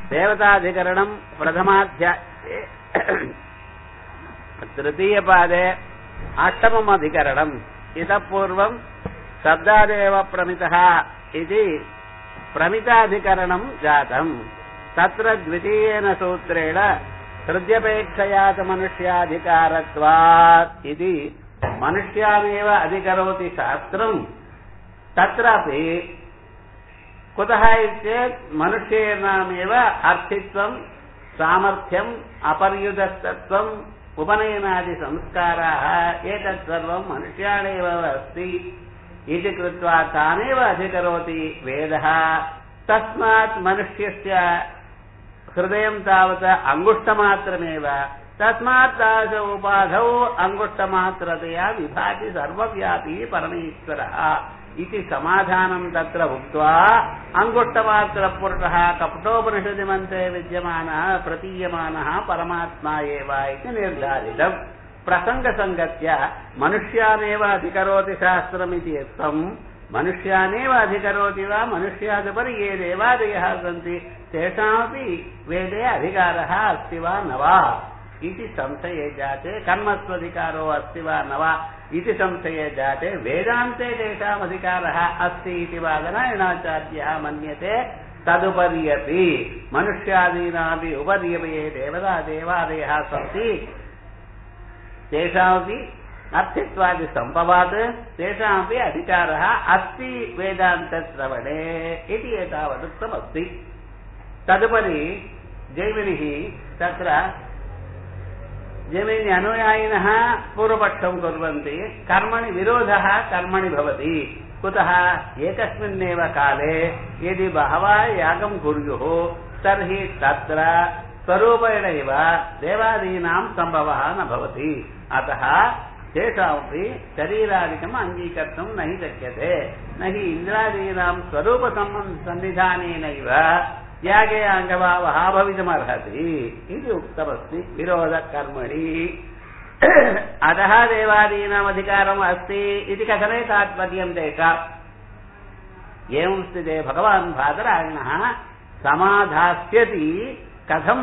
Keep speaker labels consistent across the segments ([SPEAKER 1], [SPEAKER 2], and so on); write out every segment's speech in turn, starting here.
[SPEAKER 1] देवताधिकरणम् प्रथमाध्याये तृतीयपादे अष्टमम् अधिकरणम् इतः पूर्वम् शब्दादेव प्रमितः इति प्रमिताधिकरणम् जातम् तत्र द्वितीयेन सूत्रेण हृद्यपेक्षया च मनुष्याधिकारत्वात् इति मनुष्यामेव अधिकरोति शास्त्रम् तत्रापि कुतः चेत् मनुष्येनामेव अर्थित्वम् सामर्थ्यम् अपर्युदस्तत्वम् उपनयनादिसंस्काराः एतत् सर्वम् मनुष्याणेव अस्ति इति कृत्वा तानेव अधिकरोति वेदः तस्मात् मनुष्यस्य हृदयम् तावत् अङ्गुष्ठमात्रमेव तस्मात् तादृश उपाधौ अङ्गुष्ठमात्रतया विभाति सर्वव्यापी परमेश्वरः इति समाधानम् तत्र उक्त्वा अङ्गुष्ठमात्रपुरुषः कपटोपनिषदि मन्त्रे विद्यमानः प्रतीयमानः परमात्मा एव इति निर्धारितम् प्रसङ्गसङ्गत्या मनुष्यानेव अधिकरोति शास्त्रमिति यत्तम् मनुष्यानेव अधिकरोति वा मनुष्यादुपरि ये देवादयः सन्ति तेषामपि वेदे अधिकारः अस्ति वा न वा इति संशये जाते कर्मस्वधिकारो अस्ति वा न वा इति संशये जाते वेदान्ते तेषाम् अधिकारः अस्ति इति वादनायणाचार्यः मन्यते तदुपर्यपि मनुष्यादीनापि उपर्यपि ये देवता देवादयः सन्ति तेषामपि अर्थित्वादिसम्भवात् तेषामपि अधिकारः अस्ति वेदान्तश्रवणे इति एतावदुक्तमस्ति तदुपरि जैमिनिः तत्र जैमिनि अनुयायिनः पूर्वपक्षं कुर्वन्ति कर्मणि विरोधः कर्मणि भवति कुतः एकस्मिन्नेव काले यदि बहवः यागं कुर्युः तर्हि तत्र स्वरूपेणैव देवादीनां सम्भवः न भवति अतः तेषामपि शरीरादिकम् अङ्गीकर्तुं न हि शक्यते न हि इन्द्रादीनां स्वरूपसन्निधानेनैव यागे अङ्गभावः भवितुमर्हति इति उक्तमस्ति विरोधकर्मणि अतः देवादीनाम् अधिकारम् अस्ति इति कथने तात्पर्यं तेषाम् एवं स्थिते भगवान् भादरायणः समाधास्यति कथम्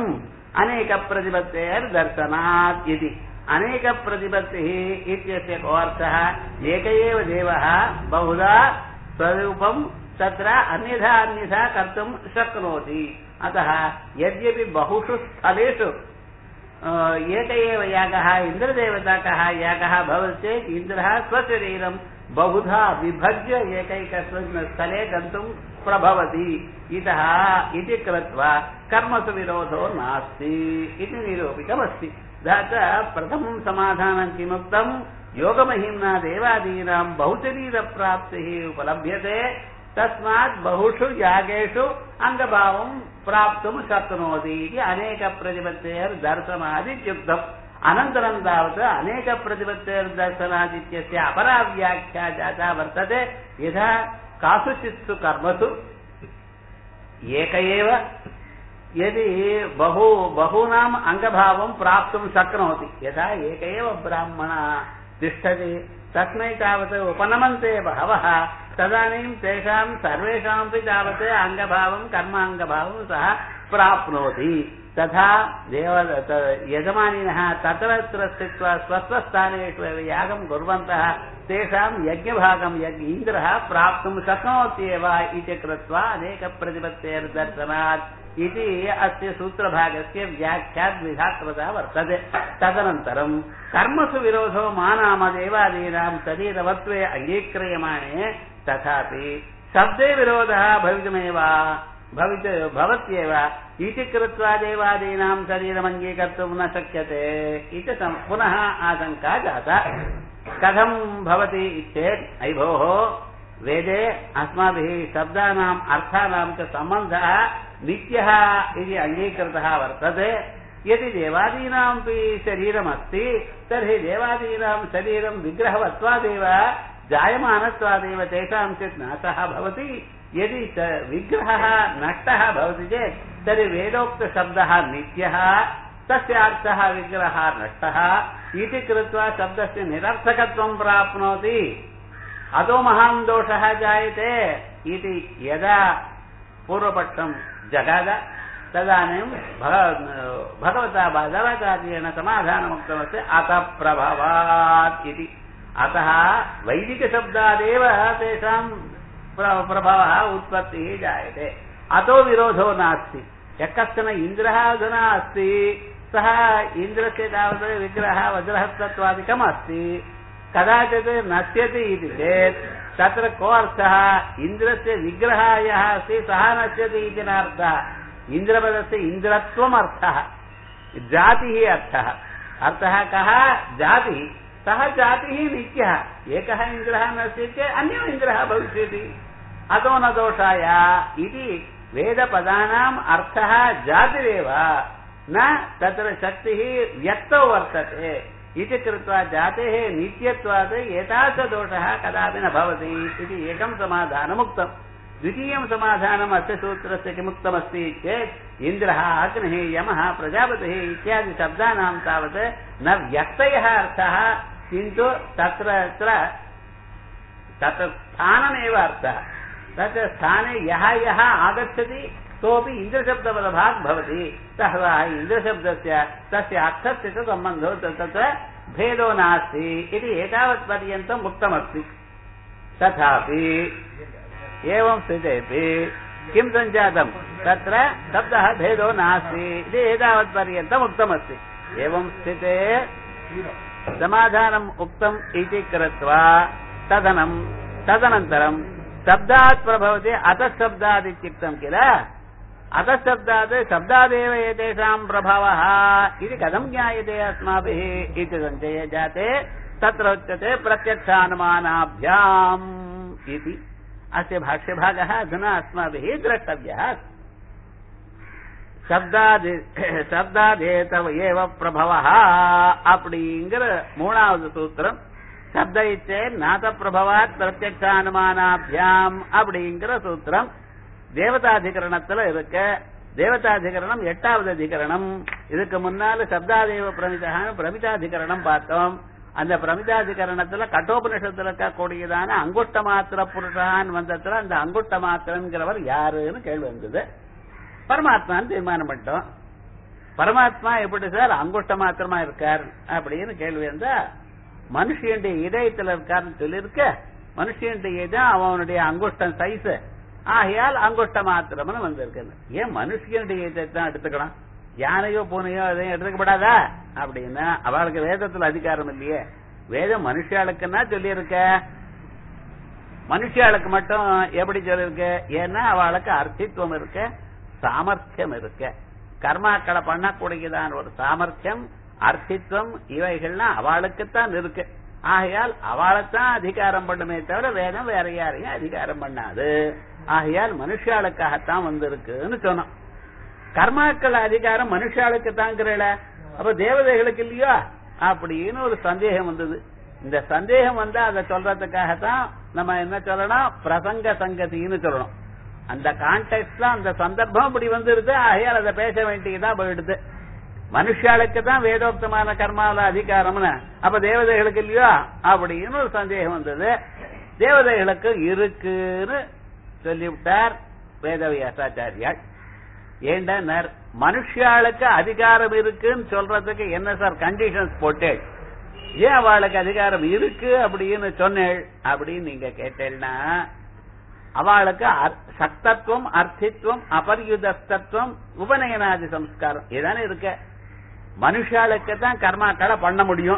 [SPEAKER 1] अनेकप्रतिपत्तेर्दर्शनात् इति अनेकप्रतिपत्तिः इत्यस्य को अर्थः एक एव देवः बहुधा स्वरूपम् तत्र अन्यथा अन्यथा कर्तुं शक्नोति अतः यद्यपि बहुषु स्थलेषु एक एव यागः इन्द्रदेवताकः यागः भवति चेत् इन्द्रः स्वशरीरं बहुधा विभज्य एकैकस्मिन् स्थले गन्तुं प्रभवति इतः इति कृत्वा कर्मसु विरोधो नास्ति इति निरूपितमस्ति च प्रथमं समाधानं किमुक्तं योगमहिम्ना देवादीनां बहुशरीरप्राप्तिः उपलभ्यते तस्मात् बहुषु यागेषु अङ्गभावं प्राप्तुं शक्नोति इति अनेकप्रतिपत्तेर्दर्शनादित्युक्तम् अनन्तरं तावत् अनेकप्रतिपत्तेर्दर्शनादित्यस्य अपरा व्याख्या जाता वर्तते यथा कासुचित्सु कर्मसु एक एव यदि बहु बहूनाम् अङ्गभावं प्राप्तुं शक्नोति यथा एक एव ब्राह्मणः तिष्ठति तस्मै तावत् उपनमन्ते बहवः तदानीं तेषां सर्वेषामपि तावत् अङ्गभावं कर्माङ्गभावं सः प्राप्नोति तथा देव यजमानिनः तत्र स्थित्वा स्वस्थस्थानेषु एव यागं कुर्वन्तः तेषां यज्ञभागं यज्ञ इन्द्रः प्राप्तुं शक्नोत्येव इति कृत्वा अनेकप्रतिपत्तेर्दर्शनात् इति अस्य सूत्रभागस्य व्याख्याद्विधा कृता वर्तते तदनन्तरं कर्मसु विरोधो मानामदेवादीनां शरीरवत्वे अङ्गीक्रियमाणे तथापि शब्दे विरोधः भवितुमेव भवित भवत्येव इति कृत्वा देवादीनां शरीरमङ्गीकर्तुं न शक्यते इति पुनः आशङ्का जाता कथं भवति चेत् अयि भोः वेदे अस्माभिः शब्दानाम् अर्थानां च सम्बन्धः नित्यः इति अङ्गीकृतः वर्तते यदि देवादीनामपि शरीरमस्ति तर्हि देवादीनां शरीरं विग्रहवत्वादेव जायमानत्वादेव तेषां चित् नाशः भवति यदि विग्रहः नष्टः भवति चेत् तर्हि वेदोक्तशब्दः नित्यः तस्य अर्थः विग्रहः नष्टः इति कृत्वा शब्दस्य निरर्थकत्वं प्राप्नोति अतो महान् दोषः जायते इति यदा पूर्वपक्षं जगाद तदानीं भग- भगवता भगवतादीन समाधानमुक्तमस्ति अतः प्रभवात् इति अतः वैदिकशब्दादेव तेषां प्र- प्रभावः उत्पत्तिः जायते अतो विरोधो नास्ति यः कश्चन इन्द्रः अधुना अस्ति सः इन्द्रस्य तावत् विग्रहः वज्रहस्तत्वादिकम् अस्ति कदाचित् नश्यति इति चेत् तत्र को अर्थः इन्द्रस्य विग्रहः यः अस्ति सः नश्यति इति नार्थः इन्द्रपदस्य इन्द्रत्वम् अर्थः जातिः अर्थः अर्थः कः जातिः सः जातिः नित्यः एकः इन्द्रः नश्यति चेत् अन्यो इन्द्रः भविष्यति अतो न दोषाय इति वेदपदानाम् अर्थः जातिरेव न तत्र शक्तिः व्यक्तौ वर्तते इति कृत्वा जातेः नित्यत्वात् एतादृशदोषः कदापि न भवति इति एकं समाधानमुक्तम् द्वितीयं समाधानम् अस्य सूत्रस्य किमुक्तमस्ति चेत् इन्द्रः अग्निः यमः प्रजापतिः इत्यादि शब्दानां तावत् न व्यक्तयः अर्थः किन्तु तत्र तत्र स्थानमेव अर्थः तत्र स्थाने यः यः आगच्छति सोऽपि इन्द्रशब्दपदभाग् भवति सः इन्द्रशब्दस्य तस्य अर्थस्य च सम्बन्धो त- तत्र भेदो नास्ति इति एतावत्पर्यन्तम् उक्तमस्ति तथापि एवं स्थितेपि किं सञ्जातं तत्र शब्दः भेदो नास्ति इति एतावत्पर्यन्तम् उक्तमस्ति एवं स्थिते समाधानम् उक्तम् इति कृत्वा तदनं तदनन्तरं शब्दात् प्रभवति अतः शब्दात् इत्युक्तं किल अतः शब्दात् शब्दादेव एतेषां प्रभावः इति कथं ज्ञायते अस्माभिः इति सञ्चये जाते तत्र उच्यते प्रत्यक्षानुमानाभ्याम् इति अस्य भाष्यभागः अधुना अस्माभिः द्रष्टव्यः अस्ति சப்தாதி சப்தாதேதவ ஏவ பிரபவா அப்படிங்கிற மூணாவது சூத்திரம் சப்த இச்சே நாத பிரபவாத் பிரத்யக்ஷானுமானாபியாம் அப்படிங்கிற சூத்திரம் தேவதாதிகரணத்துல இருக்க தேவதாதிகரணம் எட்டாவது அதிகரணம் இதுக்கு முன்னால சப்தாதேவ பிரமிதான்னு பிரமிதாதிகரணம் பார்த்தோம் அந்த பிரமிதாதிகரணத்துல கட்டோபனிஷத்துல இருக்கக்கூடியதான அங்குஷ்ட மாத்திர புருஷான் வந்ததுல அந்த அங்குஷ்ட மாத்திரங்கிறவர் யாருன்னு கேள்வி வந்தது பரமாத்மான்னு தீர்மானம் பண்ணிட்டோம் பரமாத்மா எப்படி சார் அங்குஷ்ட மாத்திரமா இருக்கார் அப்படின்னு கேள்வி இருந்தா மனுஷனுடைய இதயத்துல இருக்காருன்னு சொல்லியிருக்க மனுஷனுடைய இதயம் அவனுடைய அங்குஷ்டம் சைஸ் ஆகையால் அங்குஷ்ட மாத்திரம்னு வந்திருக்கு ஏன் மனுஷனுடைய இதயத்தை தான் எடுத்துக்கலாம் யானையோ பூனையோ அதையும் எடுத்துக்கப்படாதா அப்படின்னா அவளுக்கு வேதத்துல அதிகாரம் இல்லையே வேதம் மனுஷாளுக்குன்னா சொல்லியிருக்க மனுஷியாளுக்கு மட்டும் எப்படி சொல்லிருக்கு ஏன்னா அவளுக்கு அர்த்தித்துவம் இருக்கு சாமர்த்தியம் இருக்கு கர்மாக்களை பண்ணக்கூடியதான ஒரு சாமர்த்தியம் அர்த்தித்துவம் இவைகள்லாம் அவளுக்குத்தான் இருக்கு ஆகையால் அவளைத்தான் அதிகாரம் பண்ணுமே தவிர வேதம் வேற யாரையும் அதிகாரம் பண்ணாது ஆகையால் மனுஷாளுக்காகத்தான் வந்திருக்குன்னு சொன்னோம் கர்மாக்கள் அதிகாரம் மனுஷாளுக்கு தாங்கிறல அப்ப தேவதைகளுக்கு இல்லையா அப்படின்னு ஒரு சந்தேகம் வந்தது இந்த சந்தேகம் வந்தா அதை சொல்றதுக்காகத்தான் நம்ம என்ன சொல்லணும் பிரசங்க சங்கதின்னு சொல்லணும் அந்த கான்டெக்ட்ல அந்த சந்தர்ப்பம் இப்படி வந்துருது ஆகையால் அதை பேச வேண்டியதா போயிடுது மனுஷாளுக்கு தான் வேதோக்தமான கர்மாவில அதிகாரம்னு அப்ப தேவதைகளுக்கு இல்லையா அப்படின்னு ஒரு சந்தேகம் வந்தது தேவதைகளுக்கு இருக்குன்னு சொல்லிவிட்டார் வேதவியாசாச்சாரியால் ஏண்டனர் மனுஷாளுக்கு அதிகாரம் இருக்குன்னு சொல்றதுக்கு என்ன சார் கண்டிஷன்ஸ் போட்டேள் ஏன் அவளுக்கு அதிகாரம் இருக்கு அப்படின்னு சொன்னேள் அப்படின்னு நீங்க கேட்டேன்னா அவளுக்கு அர்- சக்தத்துவம் அர்த்தித்துவம் அபரியுதஸ்தத்துவம் உபநயனாதி சம்ஸ்காரம் இதானே இருக்க மனுஷாளுக்கு தான் கர்மாக்களை பண்ண முடியும்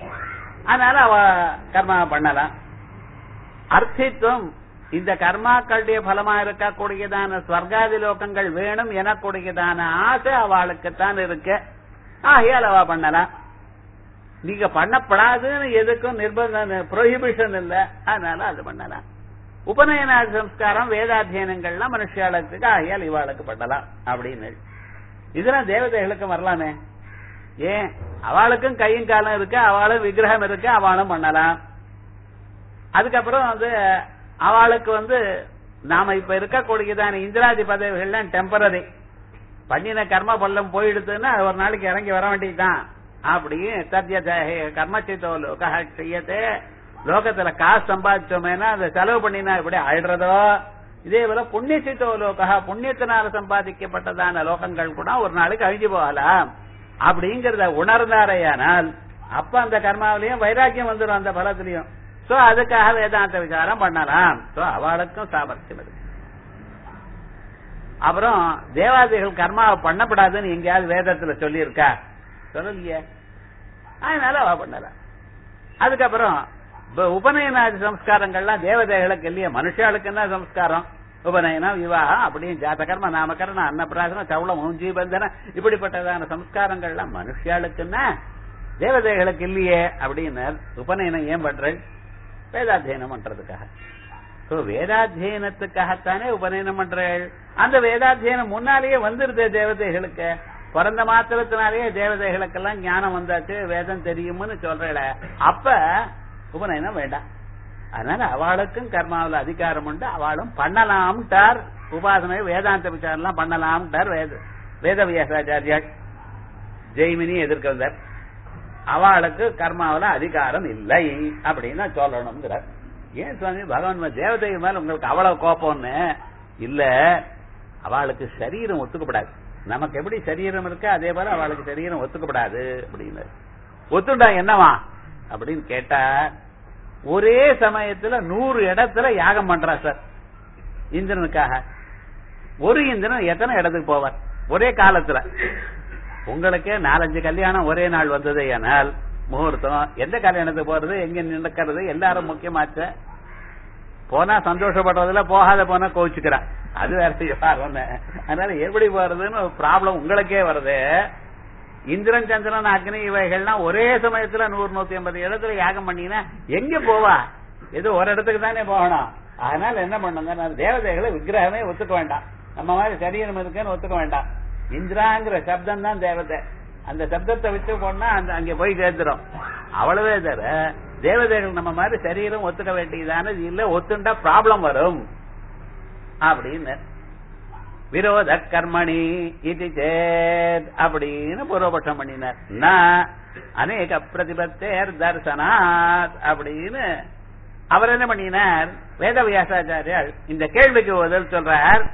[SPEAKER 1] அதனால அவ கர்மா பண்ணலாம் அர்த்தித்துவம் இந்த கர்மாக்களுடைய பலமா இருக்கக்கூடியதான ஸ்வர்காதி லோகங்கள் வேணும் எனக்கூடியதான ஆசை அவளுக்குத்தான் இருக்கு ஆகையால் அவ பண்ணலாம் நீங்க பண்ணப்படாதுன்னு எதுக்கும் நிர்பந்தம் ப்ரொஹிபிஷன் இல்ல அதனால அது பண்ணலாம் உபநயனாதி சம்ஸ்காரம் வேதாத்தியனங்கள்லாம் மனுஷாளுக்கு ஆகையால் இவாளுக்கு பண்ணலாம் அப்படின்னு இதெல்லாம் தேவதைகளுக்கு வரலாமே ஏன் அவளுக்கும் கையும் காலம் இருக்கு அவளும் விக்கிரகம் இருக்கு அவளும் பண்ணலாம் அதுக்கப்புறம் வந்து அவளுக்கு வந்து நாம இப்ப இருக்கக்கூடியதான இந்திராதி பதவிகள்லாம் டெம்பரரி பண்ணின கர்ம பள்ளம் போயிடுதுன்னா அது ஒரு நாளைக்கு இறங்கி வர வேண்டியதுதான் அப்படி சத்திய கர்மச்சித்தோ லோக செய்யத்தே லோகத்துல காசு சம்பாதிச்சோமேனா அதை செலவு பண்ணினா இப்படி ஆயிடுறதோ இதே போல புண்ணியசித்தோ லோகா புண்ணியத்தினால சம்பாதிக்கப்பட்டதான லோகங்கள் கூட ஒரு நாளைக்கு அழிஞ்சு போகலாம் அப்படிங்கறத உணர்ந்தாரையானால் அப்ப அந்த கர்மாவிலையும் வைராக்கியம் வந்துடும் அந்த பலத்திலையும் சோ அதுக்காக வேதாந்த விசாரம் பண்ணலாம் சோ அவளுக்கும் சாமர்த்தியம் இருக்கு அப்புறம் தேவாதிகள் கர்மாவை பண்ணப்படாதுன்னு எங்கேயாவது வேதத்துல சொல்லியிருக்கா சொல்லலையே அதனால அவ பண்ணல அதுக்கப்புறம் இப்ப உபநயனாதி சம்ஸ்காரங்கள்லாம் தேவதைகளுக்கு இல்லையே மனுஷாளுக்கு என்ன சம்ஸ்காரம் உபநயனம் விவாகம் அப்படின்னு ஜாதகர்ம நாமகரணம் அன்னப்பிராசனம் சவுளம் மூஞ்சி பந்தனம் இப்படிப்பட்டதான சம்ஸ்காரங்கள்லாம் மனுஷாளுக்குன்னா தேவதைகளுக்கு இல்லையே அப்படின்னு உபநயனம் ஏன் பண்றேன் வேதாத்தியனம் பண்றதுக்காக சோ வேதாத்தியனத்துக்காகத்தானே உபநயனம் பண்றேள் அந்த வேதாத்தியனம் முன்னாலேயே வந்துருதே தேவதைகளுக்கு பிறந்த மாத்திரத்தினாலேயே தேவதைகளுக்கெல்லாம் ஞானம் வந்தாச்சு வேதம் தெரியும்னு சொல்றேல அப்ப உபநயனம் வேண்டாம் அதனால அவளுக்கும் கர்மாவில் அதிகாரம் உண்டு அவளும் பண்ணலாம்ட்டார் உபாசனை வேதாந்த விசாரம் எல்லாம் பண்ணலாம்ட்டார் வேத வேத வியாசாச்சாரியாள் ஜெய்மினி எதிர்க்க வந்தார் அவளுக்கு கர்மாவில அதிகாரம் இல்லை அப்படின்னு சொல்லணுங்கிறார் ஏன் சுவாமி பகவான் தேவதை மேல உங்களுக்கு அவ்வளவு கோபம்னு இல்ல அவளுக்கு சரீரம் ஒத்துக்கப்படாது நமக்கு எப்படி சரீரம் இருக்கு அதே போல அவளுக்கு சரீரம் ஒத்துக்கப்படாது அப்படின்னு ஒத்துண்டா என்னவா அப்படின்னு கேட்டா ஒரே சமயத்துல நூறு இடத்துல யாகம் பண்றா சார் இந்திரனுக்காக ஒரு இந்திரன் எத்தனை இடத்துக்கு போவார் ஒரே காலத்துல உங்களுக்கே நாலஞ்சு கல்யாணம் ஒரே நாள் வந்தது ஆனால் முகூர்த்தம் எந்த கல்யாணத்துக்கு போறது எங்க நடக்கிறது எல்லாரும் முக்கியமாச்ச போனா சந்தோஷப்படுறதுல போகாத போனா கோவிச்சுக்கிறான் அது வேற விவகாரம் அதனால எப்படி போறதுன்னு ப்ராப்ளம் உங்களுக்கே வருது இந்திரன் சந்திரன் அக்னி இவைகள்லாம் ஒரே சமயத்துல நூறு நூத்தி ஐம்பது இடத்துல யாகம் பண்ணினா எங்க போவா ஏதோ ஒரு இடத்துக்கு தானே போகணும் அதனால என்ன பண்ணுங்க நான் தேவதைகளை விக்கிரகமே ஒத்துக்க வேண்டாம் நம்ம மாதிரி சரீரம் இருக்குன்னு ஒத்துக்க வேண்டாம் இந்திராங்கிற சப்தம் தான் தேவதை அந்த சப்தத்தை வச்சு போனா அந்த அங்க போய் சேர்த்துரும் அவ்வளவே தவிர தேவதைகள் நம்ம மாதிரி சரீரம் ஒத்துக்க வேண்டியதானது இல்ல ஒத்துண்டா ப்ராப்ளம் வரும் அப்படின்னு விரோத கர்மணி இது சேத் அப்படின்னு பூர்வபட்சம் பண்ணினார் நான் அநேக பிரதிபத்தேர் தர்சனாத் அப்படின்னு அவர் என்ன பண்ணினார் வேத வியாசாச்சாரியால் இந்த கேள்விக்கு பதில் சொல்றார்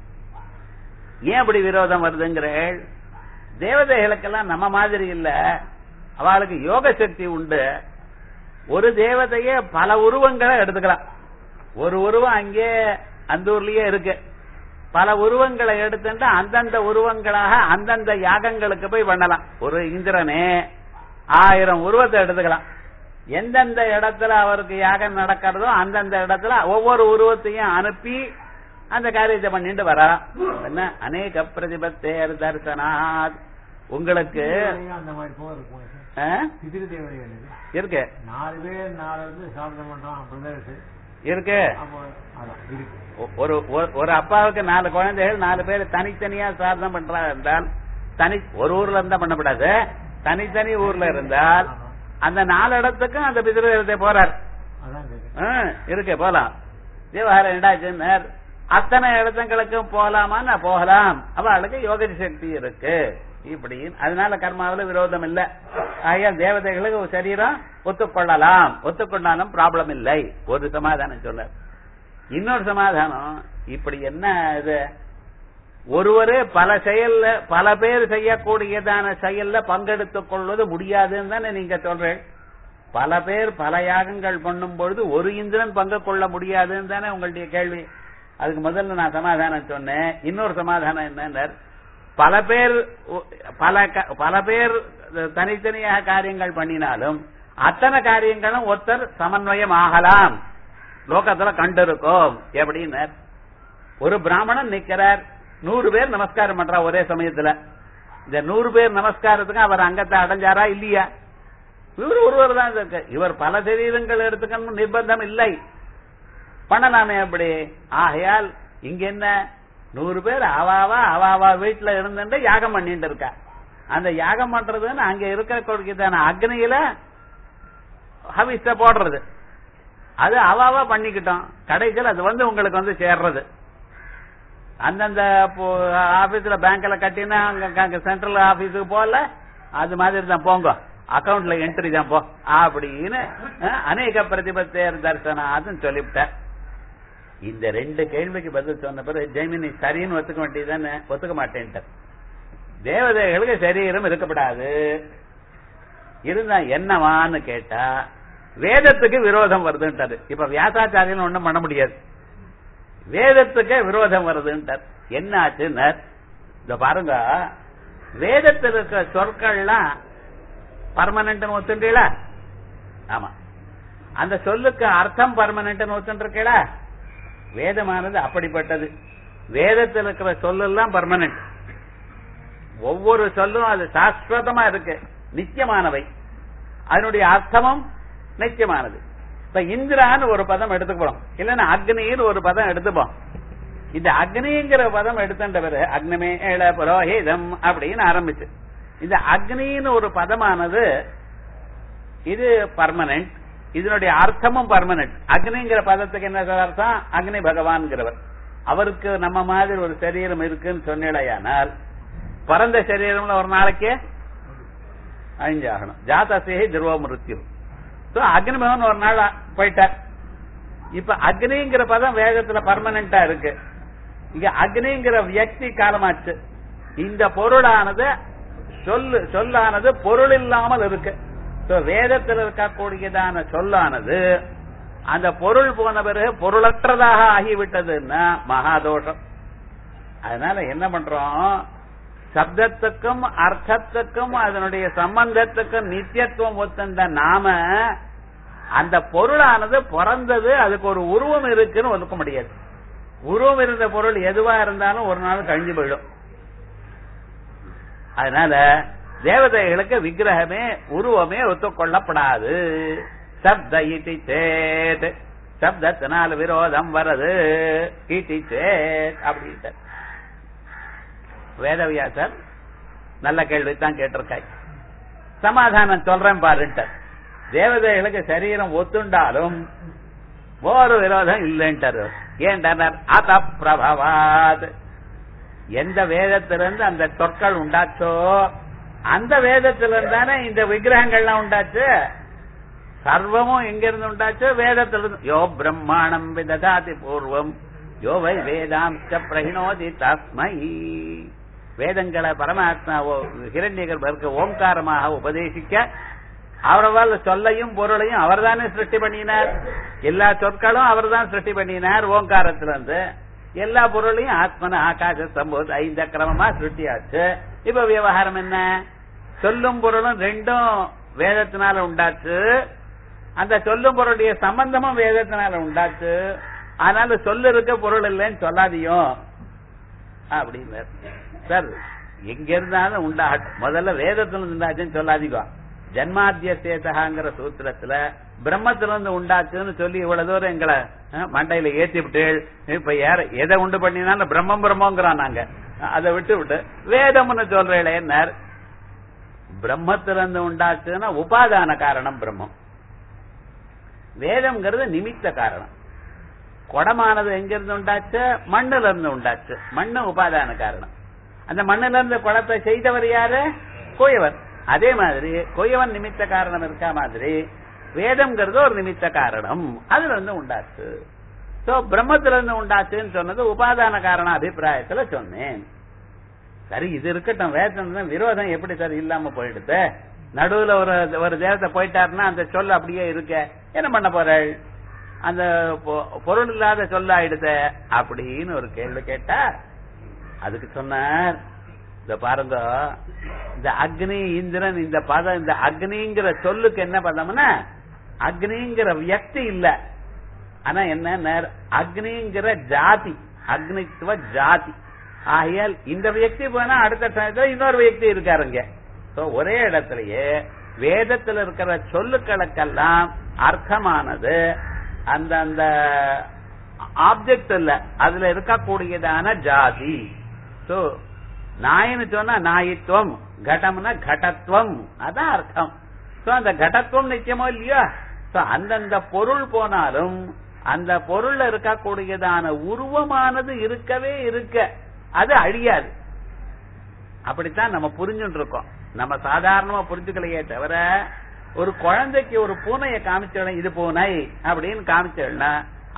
[SPEAKER 1] ஏன் அப்படி விரோதம் வருதுங்கிறேள் தேவதைகளுக்கெல்லாம் நம்ம மாதிரி இல்ல அவளுக்கு யோக சக்தி உண்டு ஒரு தேவதையே பல உருவங்களை எடுத்துக்கலாம் ஒரு உருவம் அங்கே அந்த ஊர்லயே இருக்கு பல உருவங்களை எடுத்துட்டு அந்தந்த உருவங்களாக அந்தந்த யாகங்களுக்கு போய் பண்ணலாம் ஒரு இந்திரனே ஆயிரம் உருவத்தை எடுத்துக்கலாம் எந்தெந்த இடத்துல அவருக்கு யாகம் நடக்கிறதோ அந்தந்த இடத்துல ஒவ்வொரு உருவத்தையும் அனுப்பி அந்த காரியத்தை பண்ணிட்டு வரலாம் என்ன அநேக பிரதிபத்தேர் தரிசனாத் உங்களுக்கு
[SPEAKER 2] அந்த மாதிரி போக இருக்கும்
[SPEAKER 1] ஆ?
[SPEAKER 2] பிதிரு தேவதைகள் இது.
[SPEAKER 1] இருக்கு
[SPEAKER 2] நாலு பேர் நாலு வந்து சாப்பிட பண்றான் பிரதர்ஸ்
[SPEAKER 1] இருக்கு
[SPEAKER 2] அப்போ அதான் இருக்கு
[SPEAKER 1] ஒ- ஒரு ஒரு- ஒரு அப்பாவுக்கு நாலு குழந்தைகள் நாலு பேர் தனித்தனியா சாதனம் பண்றாங்க என்றால் தனி ஒரு ஊர்ல இருந்தா பண்ணக்கூடாது தனித்தனி ஊர்ல இருந்தால் அந்த நாலு இடத்துக்கும் அந்த பிதிருதேவத்தை போறார்
[SPEAKER 2] அதான் கேட்க
[SPEAKER 1] ஆ, இருக்கு போலாம் விவகாரம் என்னாச்சுன்னு அத்தனை இடத்துங்களுக்கும் போலாமான்னு போகலாம் அவளுக்கு யோக சக்தி இருக்கு இப்படி அதனால கர்மாவில விரோதம் இல்ல ஆகையா தேவதைகளுக்கு ஒரு சரீரம் ஒத்துக்கொள்ளலாம் ஒத்துக்கொண்டாலும் ப்ராப்ளம் இல்லை ஒரு சமாதானம் சொல்ல இன்னொரு சமாதானம் இப்படி என்ன இது ஒருவரே பல செயல்ல பல பேர் செய்யக்கூடியதான செயல்ல பங்கெடுத்துக் கொள்வது முடியாதுன்னு தானே நீங்க சொல்றேன் பல பேர் பல யாகங்கள் பண்ணும் பொழுது ஒரு இந்திரன் பங்கு கொள்ள முடியாதுன்னு தானே உங்களுடைய கேள்வி அதுக்கு முதல்ல நான் சமாதானம் சொன்னேன் இன்னொரு சமாதானம் என்ன பல பேர் உ- பல க- பல பேர் தனித்தனியாக காரியங்கள் பண்ணினாலும் அத்தனை காரியங்களும் ஒருத்தர் சமன்வயம் ஆகலாம் லோகத்துல கண்டிருக்கோம் எப்படின்னு ஒரு பிராமணன் நிக்கிறார் நூறு பேர் நமஸ்காரம் பண்றா ஒரே சமயத்துல இந்த நூறு பேர் நமஸ்காரத்துக்கு அவர் அங்கத்தை அடைஞ்சாரா இல்லையா இவர் ஒருவர் தான் இருக்கு இவர் பல சரீரங்கள் எடுத்துக்கணும் நிர்பந்தம் இல்லை பண்ணலாமே அப்படி ஆகையால் இங்க என்ன நூறு பேர் அவாவா அவாவா வீட்டுல இருந்துட்டு யாகம் பண்ணிட்டு இருக்கா அந்த யாகம் பண்றதுன்னு அங்க இருக்கக்கூடியதான அக்னியில ஹவிஸ போடுறது அது அவாவா பண்ணிக்கிட்டோம் கடைசியில் அது வந்து உங்களுக்கு வந்து சேர்றது அந்தந்த ஆபீஸ்ல பேங்க்ல கட்டினா அங்க சென்ட்ரல் ஆபீஸுக்கு போகல அது மாதிரி தான் போங்க அக்கவுண்ட்ல என்ட்ரி தான் போ அப்படின்னு அஹ், அநேக பிரதிபத்தேர் தரிசனாதுன்னு சொல்லிவிட்டார் இந்த ரெண்டு கேள்விக்கு பதில் சொன்ன பிறகு ஜெய்மினி சரின்னு ஒத்துக்க வேண்டியதுதானே ஒத்துக்க மாட்டேன்ட்டார் தேவதைகளுக்கு சரீரம் இருக்கப்படாது இருந்தா என்னவான்னு கேட்டா வேதத்துக்கு விரோதம் வருதுன்ட்டாரு இப்ப வியாசாச்சாரியன் ஒண்ணும் பண்ண முடியாது வேதத்துக்கு விரோதம் வருதுன்ட்டார் என்ன ஆச்சுன்னார் இந்த பாருங்க வேதத்தில் இருக்கிற சொற்கள்லாம் பர்மனன்ட் ஒத்துண்டீங்களா ஆமா அந்த சொல்லுக்கு அர்த்தம் பர்மனன்ட் ஒத்துருக்கீங்களா வேதமானது அப்படிப்பட்டது வேதத்தில் இருக்கிற சொல்லெல்லாம் பர்மனன்ட் ஒவ்வொரு சொல்லும் அது சாஸ்வதமா இருக்கு நித்தியமானவை அதனுடைய அர்த்தமும் நித்தியமானது இப்ப இந்திரான்னு ஒரு பதம் எடுத்துக்கிறோம் இல்லன்னா அக்னின்னு ஒரு பதம் எடுத்துப்போம் இந்த அக்னிங்கிற பதம் எடுத்துட்ட பிறகு அக்னிமே ஏழ புரோஹிதம் அப்படின்னு ஆரம்பிச்சு இந்த அக்னின்னு ஒரு பதமானது இது பர்மனன்ட் இதனுடைய அர்த்தமும் பர்மனன்ட் அக்னிங்கிற பதத்துக்கு என்ன அர்த்தம் அக்னி பகவான்கிறவர் அவருக்கு நம்ம மாதிரி ஒரு சரீரம் இருக்குன்னு சொன்னேடையானால் பிறந்த சரீரம்ல ஒரு நாளைக்கு அழிஞ்சாகணும் ஜாதசேகி துருவ மிருத்யு சோ அக்னிபவன் ஒரு நாள் போயிட்டார் இப்ப அக்னிங்கிற பதம் வேகத்துல பர்மனண்டா இருக்கு இங்க அக்னிங்கிற வியக்தி காலமாச்சு இந்த பொருளானது சொல்லு சொல்லானது பொருள் இல்லாமல் இருக்கு சோ வேதத்தில் இருக்கக்கூடியதான சொல்லானது அந்த பொருள் போன பிறகு பொருளற்றதாக ஆகிவிட்டதுன்னா மகாதோஷம் அதனால என்ன பண்றோம் சப்தத்துக்கும் அர்த்தத்துக்கும் அதனுடைய சம்பந்தத்துக்கும் நித்தியத்துவம் ஒத்தந்த நாம அந்த பொருளானது பிறந்தது அதுக்கு ஒரு உருவம் இருக்குன்னு ஒதுக்க முடியாது உருவம் இருந்த பொருள் எதுவா இருந்தாலும் ஒரு நாள் கழிஞ்சு போயிடும் அதனால தேவதைகளுக்கு விக்கிரகமே உருவமே ஒத்துக்கொள்ளப்படாது சப்த இட்டி சேத் சப்தத்தினால விரோதம் வரது இட்டி சேத் அப்படின்ட்டு வேதவியாசர் நல்ல கேள்வி தான் கேட்டிருக்காய் சமாதானம் சொல்றேன் பாருன்ட்டு தேவதைகளுக்கு சரீரம் ஒத்துண்டாலும் ஒரு விரோதம் இல்லைன்ட்டாரு ஏன்டார் அத பிரபவாத் எந்த வேதத்திலிருந்து அந்த சொற்கள் உண்டாச்சோ அந்த வேதத்திலிருந்து தானே இந்த விக்கிரகங்கள்லாம் உண்டாச்சு சர்வமும் எங்க இருந்து உண்டாச்சு வேதத்திலிருந்து யோ பிரம்மாணம் விததாதி பூர்வம் யோ வை வேதாம்ச பிரகிணோதி தஸ்மை வேதங்களை பரமாத்மா ஹிரண்யகர்பருக்கு ஓங்காரமாக உபதேசிக்க அவரவால் சொல்லையும் பொருளையும் அவர்தானே சிருஷ்டி பண்ணினார் எல்லா சொற்களும் அவர்தான் சிருஷ்டி பண்ணினார் ஓங்காரத்திலிருந்து எல்லா பொருளையும் ஆத்மன ஆகாச சம்போது ஐந்த கிரமமா சிருஷ்டியாச்சு இப்ப விவகாரம் என்ன சொல்லும் பொருளும் ரெண்டும் வேதத்தினால உண்டாச்சு அந்த சொல்லும் பொருளுடைய சம்பந்தமும் வேதத்தினால உண்டாச்சு அதனால சொல்லு இருக்க பொருள் இல்லைன்னு சொல்லாதியோ அப்படின்னார் சார் எங்க இருந்தாலும் உண்டாகட்டும் முதல்ல வேதத்துல உண்டாச்சுன்னு சொல்லாதீங்க ஜன்மாத்திய சேதகாங்கிற சூத்திரத்துல பிரம்மத்துல இருந்து உண்டாச்சுன்னு சொல்லி இவ்வளவு தூரம் எங்களை மண்டையில ஏத்தி விட்டு இப்ப யார எதை உண்டு பண்ணினாலும் பிரம்மம் பிரம்மங்கிறான் நாங்க அதை விட்டு விட்டு வேதம்னு சொல்றேன் என்ன பிரம்மத்திலிருந்து உண்டாச்சுன்னா உபாதான காரணம் பிரம்மம் வேதம்ங்கிறது நிமித்த காரணம் குடமானது எங்க இருந்து உண்டாச்சு மண்ணுல இருந்து உண்டாச்சு மண்ணு உபாதான காரணம் அந்த மண்ணுல இருந்து குளத்தை செய்தவர் யாரு கோயவர் அதே மாதிரி கொய்யவன் நிமித்த காரணம் இருக்கா மாதிரி வேதம்ங்கிறது ஒரு நிமித்த காரணம் அதுல இருந்து உண்டாச்சு சோ பிரம்மத்துல இருந்து உண்டாச்சுன்னு சொன்னது உபாதான காரண அபிப்பிராயத்துல சொன்னேன் சரி இது இருக்கட்டும் வேதம் விரோதம் எப்படி சார் இல்லாம போயிடுது நடுவுல ஒரு ஒரு தேவத்தை போயிட்டாருன்னா அந்த சொல் அப்படியே இருக்க என்ன பண்ண போறாள் அந்த பொருள் இல்லாத சொல்ல ஆயிடுத அப்படின்னு ஒரு கேள்வி கேட்டா அதுக்கு சொன்னார் இந்த பாருங்க இந்த அக்னி இந்திரன் இந்த பதம் இந்த அக்னிங்கிற சொல்லுக்கு என்ன பதம்னா அக்னிங்கிற வியக்தி இல்ல ஆனா என்ன அக்னிங்கிற ஜாதி அக்னித்துவ ஜாதி ஆகையால் இந்த வியக்தி போனா அடுத்த சமயத்துல இன்னொரு வியக்தி இருக்காருங்க ஒரே இடத்திலேயே வேதத்தில் இருக்கிற சொல்லுக்களுக்கெல்லாம் அர்த்தமானது அந்த அந்த ஆப்ஜெக்ட் இல்ல அதுல இருக்கக்கூடியதான ஜாதி சோ நாயின்னு சொன்னா நாயித்துவம் கடம்னா கடத்துவம் அதான் அர்த்தம் சோ அந்த கடத்துவம் நிச்சயமோ இல்லையா சோ அந்தந்த பொருள் போனாலும் அந்த பொருள்ல இருக்கக்கூடியதான உருவமானது இருக்கவே இருக்க அது அழியாது அப்படித்தான் நம்ம புரிஞ்சுட்டு இருக்கோம் நம்ம சாதாரணமா புரிஞ்சுக்கலையே தவிர ஒரு குழந்தைக்கு ஒரு பூனையை காமிச்சோட இது பூனை அப்படின்னு காமிச்சோம்னா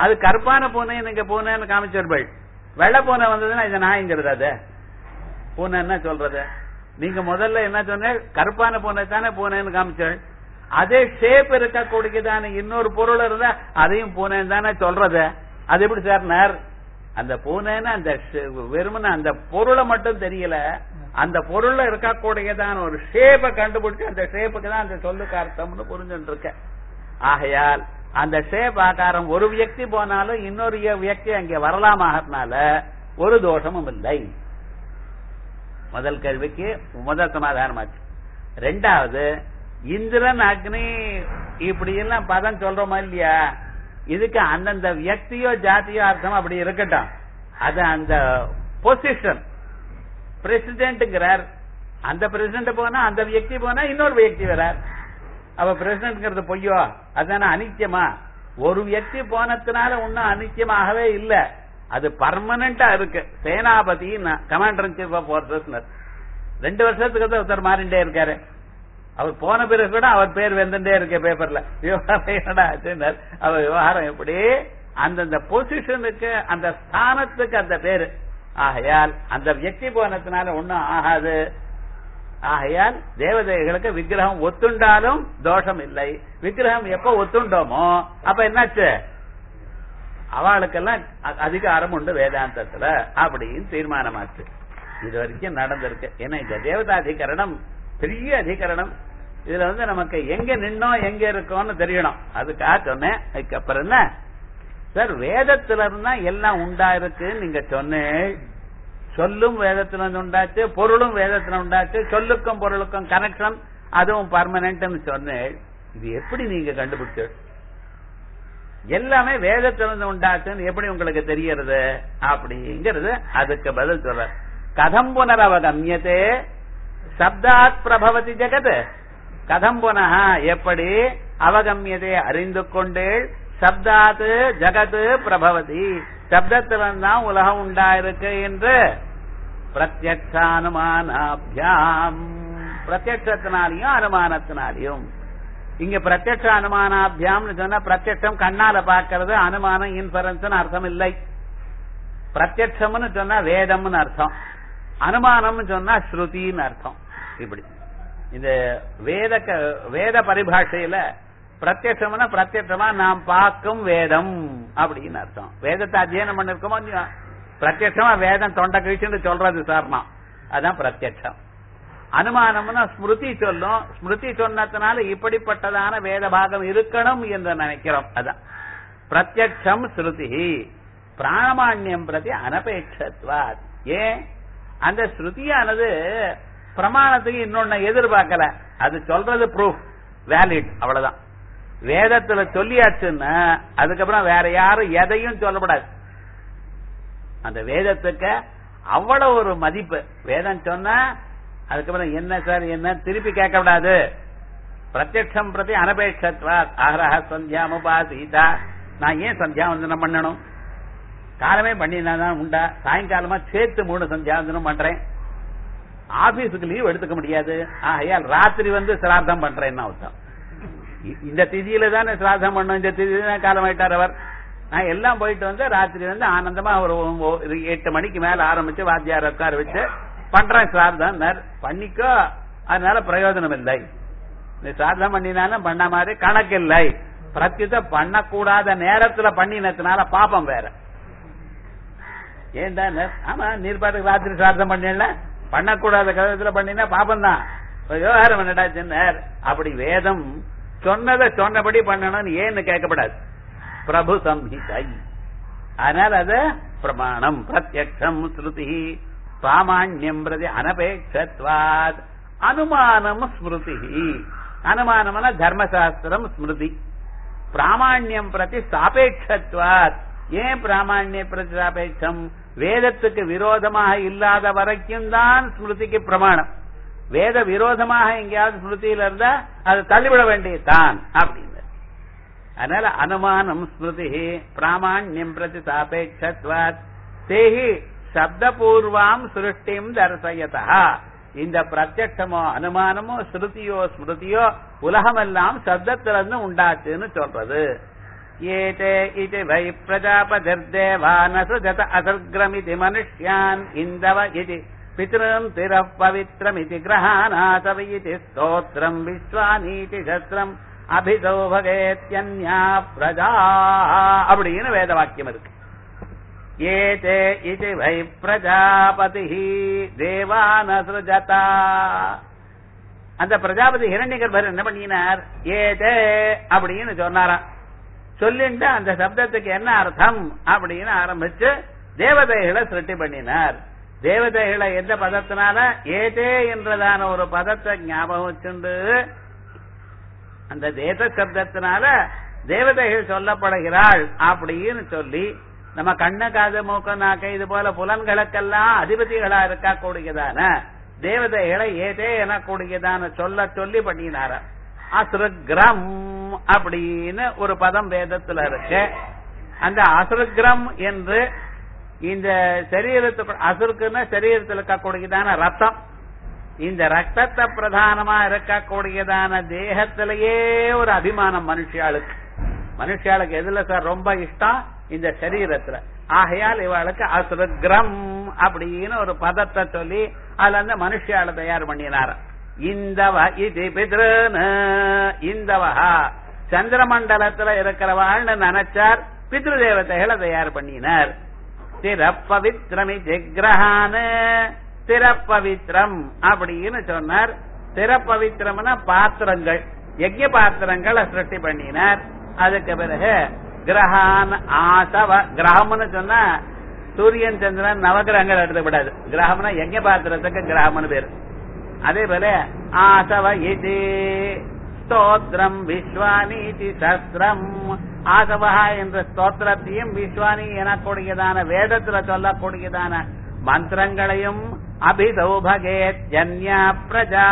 [SPEAKER 1] அது கருப்பான பூனை நீங்க பூனைன்னு காமிச்சிருப்பள் வெள்ளை பூனை வந்ததுன்னா இது நாய்ங்கிறது அது பூனை என்ன சொல்றது நீங்க முதல்ல என்ன சொன்ன கருப்பான பூனை தானே பூனைன்னு காமிச்சாள் அதே ஷேப் இருக்கக்கூடியதான இன்னொரு பொருள் இருந்தா அதையும் பூனைன்னு தானே சொல்றது அது எப்படி சார் நேர் அந்த பூனைன்னு அந்த வெறுமன அந்த பொருளை மட்டும் தெரியல அந்த பொருள்ல இருக்கக்கூடியதான ஒரு ஷேப்பை கண்டுபிடிச்சு அந்த ஷேப்புக்கு தான் அந்த சொல்லுக்கு அர்த்தம்னு புரிஞ்சுட்டு இருக்க ஆகையால் அந்த ஷேப் ஆகாரம் ஒரு வியக்தி போனாலும் இன்னொரு வியக்தி அங்கே வரலாமாகறதுனால ஒரு தோஷமும் இல்லை முதல் கேள்விக்கு முதல் சமாதானமாச்சு ரெண்டாவது இந்திரன் அக்னி இப்படி எல்லாம் பதம் சொல்றோமா இல்லையா இதுக்கு அந்தந்த வியக்தியோ ஜாத்தியோ அர்த்தம் அப்படி இருக்கட்டும் அது அந்த பொசிஷன் பிரசிடென்ட்ங்கிறார் அந்த பிரசிடென்ட் போனா அந்த வியக்தி போனா இன்னொரு வியக்தி வரார் அப்ப பிரசிடென்ட்ங்கிறது பொய்யோ அதான அனித்தியமா ஒரு வியக்தி போனதுனால ஒன்னும் அனித்தியமாகவே இல்ல அது பர்மனண்டா இருக்கு சேனாபதி commander in chief of forces ரெண்டு வருஷத்துக்கு ஒருத்தர் மாறிண்டே இருக்காரு அவர் போன பிறகு கூட அவர் பேர் வந்துட்டே இருக்க பேப்பர்ல விவகாரம் அவர் விவகாரம் எப்படி அந்தந்த பொசிஷனுக்கு அந்த ஸ்தானத்துக்கு அந்த பேரு ஆகையால் அந்த வியக்தி போனதுனால ஒன்னும் ஆகாது ஆகையால் தேவதைகளுக்கு விக்கிரகம் ஒத்துண்டாலும் தோஷம் இல்லை விக்கிரகம் எப்ப ஒத்துண்டோமோ அப்ப என்னாச்சு அவளுக்கெல்லாம் அதிகாரம் உண்டு வேதாந்தத்துல அப்படின்னு தீர்மானமாச்சு இது வரைக்கும் நடந்திருக்கு ஏன்னா இந்த தேவதாதிகரணம் பெரிய அதிகரணம் இதுல வந்து நமக்கு எங்க நின்னோம் எங்க இருக்கோம்னு தெரியணும் அதுக்காக சொன்னேன் அதுக்கப்புறம் என்ன சார் வேதத்துல இருந்தா எல்லாம் உண்டா இருக்குன்னு நீங்க சொன்னேன் சொல்லும் வேதத்துல இருந்து உண்டாச்சு பொருளும் வேதத்துல உண்டாச்சு சொல்லுக்கும் பொருளுக்கும் கனெக்ஷன் அதுவும் பர்மனன்ட்னு சொன்னேன் இது எப்படி நீங்க கண்டுபிடிச்சு எல்லாமே வேதத்திலிருந்து உண்டாச்சுன்னு எப்படி உங்களுக்கு தெரியறது அப்படிங்கிறது அதுக்கு பதில் சொல்ற கதம் புனரவகமியத்தே சப்தாத் பிரபவதி ஜெகத் கதம் புனக எப்படி அவகமியதே அறிந்து கொண்டேள் சப்தாத் ஜகத் பிரபவதி சப்தத்தில்தான் உலகம் உண்டாயிருக்கு என்று பிரத்யக்ஷானுமானாபியாம் பிரத்யட்சத்தினாலையும் அனுமானத்தினாலையும் இங்க பிரத்யட்ச அனுமானாபியாம்னு சொன்னா பிரத்யட்சம் கண்ணால பாக்கிறது அனுமானம் இன்ஃபரன்ஸ் அர்த்தம் இல்லை பிரத்யட்சம்னு சொன்னா வேதம்னு அர்த்தம் அனுமானம்னு சொன்னா ஸ்ருதின்னு அர்த்தம் இப்படி இந்த வேத வேத பரிபாஷையில பிரத்யட்சம்னா பிரத்யட்சமா நாம் பார்க்கும் வேதம் அப்படின்னு அர்த்தம் வேதத்தை அத்தியனம் பண்ணிருக்கோமோ பிரத்யட்சமா வேதம் தொண்டை கழிச்சுன்னு சொல்றது சார்னா அதான் பிரத்யட்சம் அனுமானம்னா ஸ்மிருதி சொல்லும் ஸ்மிருதி சொன்னதுனால இப்படிப்பட்டதான வேத பாகம் இருக்கணும் என்று நினைக்கிறோம் அதான் பிரத்யட்சம் ஸ்ருதி பிராணமான்யம் பிரதி அனபேட்சத்வாத் ஏன் அந்த ஸ்ருதியானது பிரமாணத்துக்கு இன்னொன்னு எதிர்பார்க்கல அது சொல்றது ப்ரூஃப் வேலிட் அவ்வளவுதான் வேதத்துல சொல்லியாச்சுன்னா அதுக்கப்புறம் வேற யாரும் எதையும் சொல்லப்படாது அந்த வேதத்துக்கு அவ்வளவு ஒரு மதிப்பு வேதம் சொன்னா அதுக்கப்புறம் என்ன சார் என்ன திருப்பி கேட்கக்கூடாது பிரத்யட்சம் பிரதி அனபேட்சத்வா ஆஹரஹ சந்தியாமுபாசீதா நான் ஏன் சந்தியாவந்தனம் பண்ணணும் காலமே பண்ணினா தான் உண்டா சாயங்காலமா சேர்த்து மூணு சந்தியாவந்தனம் பண்றேன் ஆபீஸுக்கு லீவ் எடுத்துக்க முடியாது ஆகையால் ராத்திரி வந்து சிரார்த்தம் பண்றேன் அர்த்தம் இந்த திதியில தானே சிராதம் பண்ணும் இந்த திதியில தான் காலமாயிட்டார் அவர் நான் எல்லாம் போயிட்டு வந்து ராத்திரி வந்து ஆனந்தமா ஒரு எட்டு மணிக்கு மேல ஆரம்பிச்சு வாத்தியார் உட்கார வச்சு பண்றேன் சிராதம் பண்ணிக்கோ அதனால பிரயோஜனம் இல்லை நீ சிராதம் பண்ணினாலும் பண்ண மாதிரி கணக்கு இல்லை பிரத்யுத பண்ணக்கூடாத நேரத்துல பண்ணினதுனால பாப்பம் வேற ஏன்டா ஆமா நீர் பாட்டுக்கு ராத்திரி சிராதம் பண்ணல பண்ணக்கூடாத கதத்துல பண்ணினா பாப்பம் தான் விவகாரம் என்னடா சொன்னார் அப்படி வேதம் சொன்னதை சொன்னபடி பண்ணணும்னு ஏன்னு கேட்கப்படாது பிரபு சம்ஹிதை அதனால அது பிரமாணம் பிரத்யக்ஷம் ஸ்ருதி பிராமாண்யம் பிரதி அனபேட்சத்வாத் அனுமானம் ஸ்மிருதி அனுமானம்னா தர்மசாஸ்திரம் ஸ்மிருதி பிராமாண்யம் பிரதி சாபேட்சத்வாத் ஏன் பிராமாண்ய பிரதி சாபேட்சம் வேதத்துக்கு விரோதமாக இல்லாத வரைக்கும் தான் ஸ்மிருதிக்கு பிரமாணம் வேத விரோதமாக எங்கேயாவது ஸ்மிருதியில இருந்தா அதை தள்ளிவிட வேண்டியதுதான் அப்படின்னு அதனால அனுமானம் ஸ்மிருதி பிராமாண்யம் பிரதி சாபேட்சத்வாத் தேஹி சப்தபூர்வாம் சிருஷ்டிம் தர்சயதா இந்த பிரத்யட்சமோ அனுமானமோ ஸ்ருதியோ ஸ்மிருதியோ உலகமெல்லாம் சப்தத்திலிருந்து உண்டாச்சுன்னு சொல்றது ஏதே இது வை பிரஜாபதிர்தேவானசுஜத அசர்கிரமிதி மனுஷ்யான் இந்தவ இது பித்ரும் திர பவித்ரமிதி கிரகாநாசவ இது ஸ்தோத்திரம் விஸ்வானீதி சத்ரம் அபிதோ பகேத்யன்யா பிரஜா அப்படின்னு வேத வாக்கியம் இருக்கு ஏதே இது வை பிரஜாபதி தேவானசுஜதா அந்த பிரஜாபதி ஹிரண்யகர்பர் என்ன பண்ணினார் ஏதே அப்படின்னு சொன்னாராம் சொல்லிட்டு அந்த சப்தத்துக்கு என்ன அர்த்தம் அப்படின்னு ஆரம்பிச்சு தேவதைகளை சிருஷ்டி பண்ணினார் தேவதைகளை எந்த பதத்தினால ஏதே என்றதான ஒரு பதத்தை ஞாபகம் வச்சுண்டு அந்த தேச சப்தத்தினால தேவதைகள் சொல்லப்படுகிறாள் அப்படின்னு சொல்லி நம்ம கண்ண காது மூக்க நாக்க இது போல புலன்களுக்கெல்லாம் அதிபதிகளா இருக்கா கூடியதான தேவதைகளை ஏதே எனக்கூடியதான சொல்ல சொல்லி பண்ணினார அசுருக்ரம் அப்படின்னு ஒரு பதம் வேதத்துல இருக்கு அந்த அசுருக்ரம் என்று இந்த சரீரத்துக்கு அசுருக்குன்னா சரீரத்தில் இருக்கக்கூடியதான ரத்தம் இந்த ரத்தத்தை பிரதானமா இருக்கக்கூடியதான தேகத்திலேயே ஒரு அபிமானம் மனுஷியாளுக்கு மனுஷியாளுக்கு எதுல சார் ரொம்ப இஷ்டம் இந்த சரீரத்துல ஆகையால் இவளுக்கு அசுரக்ரம் அப்படின்னு ஒரு பதத்தை சொல்லி அதுல இருந்து மனுஷியால தயார் பண்ணினார இந்தவ இது பித்ருன்னு இந்தவஹா சந்திரமண்டலத்துல இருக்கிறவாள்னு நினைச்சார் பித்ரு தேவதைகளை தயார் பண்ணினார் திறப்பவித்ரமி ஜெக்ரஹானு திறப்பவித்ரம் அப்படின்னு சொன்னார் திறப்பவித்ரம்னா பாத்திரங்கள் யஜ்ய பாத்திரங்களை சிருஷ்டி பண்ணினார் அதுக்கு பிறகு கிரகான் ஆசவ கிரகம்னு சொன்னா சூரியன் சந்திரன் நவகிரகங்கள் எடுத்துக்கூடாது கிரகம்னா யஜ்ய பாத்திரத்துக்கு கிரகம்னு பேரு அதே போல ஆசவ இது ஸ்தோத்திரம் விஸ்வானீதி சஸ்திரம் ஆசவா என்ற ஸ்தோத்திரத்தையும் விஸ்வானி எனக்கூடியதான வேதத்துல சொல்லக்கூடியதான மந்திரங்களையும் அபிசௌபகே ஜன்யா பிரஜா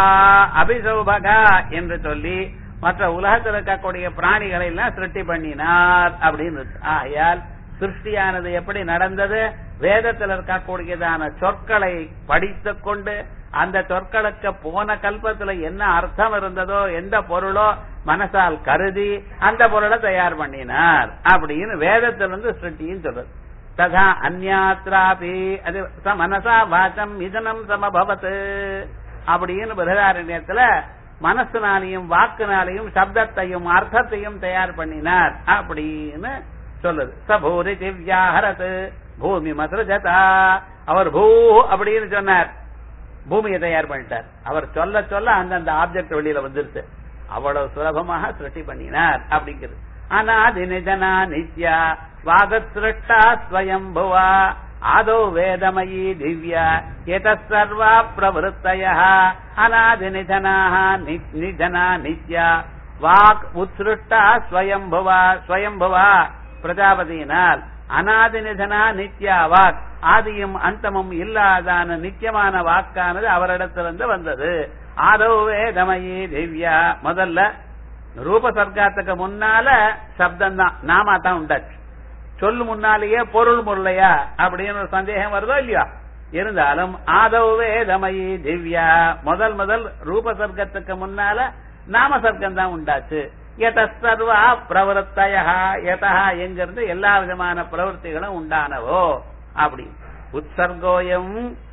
[SPEAKER 1] அபிசௌபகா என்று சொல்லி மற்ற உலகத்தில் இருக்கக்கூடிய பிராணிகளை எல்லாம் சிருஷ்டி பண்ணினார் அப்படின்னு ஆகையால் சிருஷ்டியானது எப்படி நடந்தது வேதத்தில் இருக்கக்கூடியதான சொற்களை படித்துக் கொண்டு அந்த சொற்களுக்கு போன கல்பத்துல என்ன அர்த்தம் இருந்ததோ எந்த பொருளோ மனசால் கருதி அந்த பொருளை தயார் பண்ணினார் அப்படின்னு வேதத்திலிருந்து சிருஷ்டின்னு சொல்றது ததா அந்யாத்ராபி அது மனசா வாசம் இதனம் சமபவத் அப்படின்னு பிரதாரண்யத்துல மனசுனாலையும் வாக்குனாலையும் சப்தத்தையும் அர்த்தத்தையும் தயார் பண்ணினார் அப்படின்னு சொல்லுது சபூரி திவ்யாஹரத் பூமி மசுரஜதா அவர் பூ அப்படின்னு சொன்னார் பூமியை தயார் பண்ணிட்டார் அவர் சொல்ல சொல்ல அந்தந்த ஆப்ஜெக்ட் வெளியில வந்துருச்சு அவ்வளவு சுலபமாக சிருஷ்டி பண்ணினார் அப்படிங்கிறது அநாதி நிஜனா நித்யா வாகசிருஷ்டா ஸ்வயம்புவா ஆதோ வேதமயி திவ்யா எத சர்வா பிரவருத்தய அநாதி நிதனாக நிஜனா நித்யா வாக் உத்ருஷ்டா ஸ்வயம்புவா ஸ்வயம்புவா பிரஜாபதியினால் அநாதி நிதனா நித்யா வாக் ஆதியும் அந்தமும் இல்லாதான நித்தியமான வாக்கானது அவரிடத்திலிருந்து வந்தது ஆதோ வேதமயி திவ்யா முதல்ல ரூப சர்க்காத்துக்கு முன்னால சப்தம் தான் நாமா தான் உண்டாச்சு சொல்லு முன்னாலேயே பொருள் முல்லையா அப்படின்னு ஒரு சந்தேகம் வருதோ இல்லையா இருந்தாலும் ஆதவ் வேதமயி திவ்யா முதல் முதல் ரூப சர்க்கத்துக்கு முன்னால நாம சர்க்கம் தான் உண்டாச்சு எத சர்வா பிரவருத்தயா எதா எங்கிருந்து எல்லா விதமான பிரவருத்திகளும் உண்டானவோ அப்படி உற்சர்கோயம்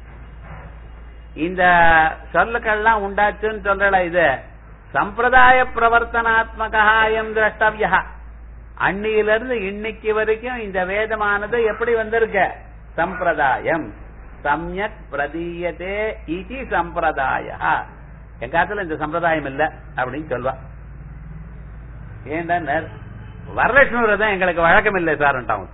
[SPEAKER 1] இந்த சொல்லுக்கெல்லாம் உண்டாச்சுன்னு சொல்றல இது சம்பிரதாய பிரவர்த்தனாத்மகாயம் திரஷ்டவியா அன்னியிலிருந்து இன்னைக்கு வரைக்கும் இந்த வேதமானது எப்படி வந்திருக்க சம்பிரதாயம் சமயக் பிரதீயத்தே இது சம்பிரதாய எங்காத்துல இந்த சம்பிரதாயம் இல்ல அப்படின்னு சொல்வா ஏன்டா வரலட்சுமி விரதம் எங்களுக்கு வழக்கம் இல்லை சார்ன்ட்டான்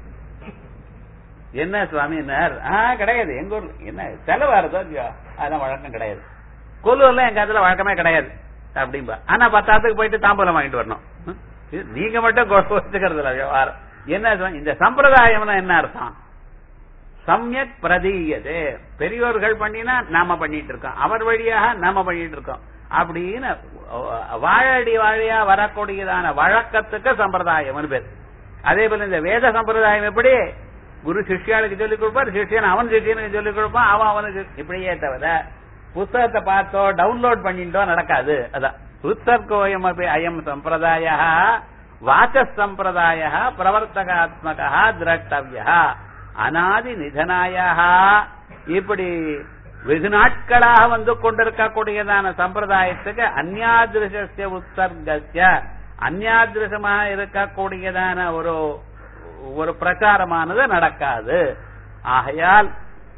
[SPEAKER 1] என்ன சுவாமி ஆ கிடையாது எங்க ஊர்ல என்ன செலவாருதோ இல்லையோ அதெல்லாம் வழக்கம் கிடையாது கொல்லூர்ல எங்க அதுல வழக்கமே கிடையாது அப்படின்பா ஆனா பத்தாத்துக்கு போயிட்டு தாம்பூலம் வாங்கிட்டு வரணும் நீங்க மட்டும் வச்சுக்கிறது இல்ல விவகாரம் என்ன இந்த சம்பிரதாயம்னா என்ன அர்த்தம் சமயக் பிரதீயது பெரியோர்கள் பண்ணினா நாம பண்ணிட்டு இருக்கோம் அவர் வழியாக நாம பண்ணிட்டு இருக்கோம் அப்படின்னு வாழடி வாழியா வரக்கூடியதான வழக்கத்துக்கு சம்பிரதாயம் பேர் அதே போல இந்த வேத சம்பிரதாயம் எப்படி குரு சிஷ்யாளுக்கு சொல்லிக் கொடுப்பார் சிஷ்யன் அவன் சிஷ்யனுக்கு சொல்லிக் கொடுப்பான் அவன் அவனுக்கு இப்படியே தவிர புஸ்தகத்தை பார்த்தோ டவுன்லோட் பண்ணிட்டோ நடக்காது அதான் உத்தர்கோயம் அயம் சம்பிரதாய வாச்ச சம்பிரதாய பிரவர்த்தகாத்மக திரஷ்டவிய அனாதி நிதனாய இப்படி வெகு நாட்களாக வந்து கொண்டிருக்கக்கூடியதான சம்பிரதாயத்துக்கு அந்யாதிருஷஸ்ய உற்சர்கஸ்ய அந்யாதிருஷமாக இருக்கக்கூடியதான ஒரு ஒரு பிரச்சாரமானது நடக்காது ஆகையால்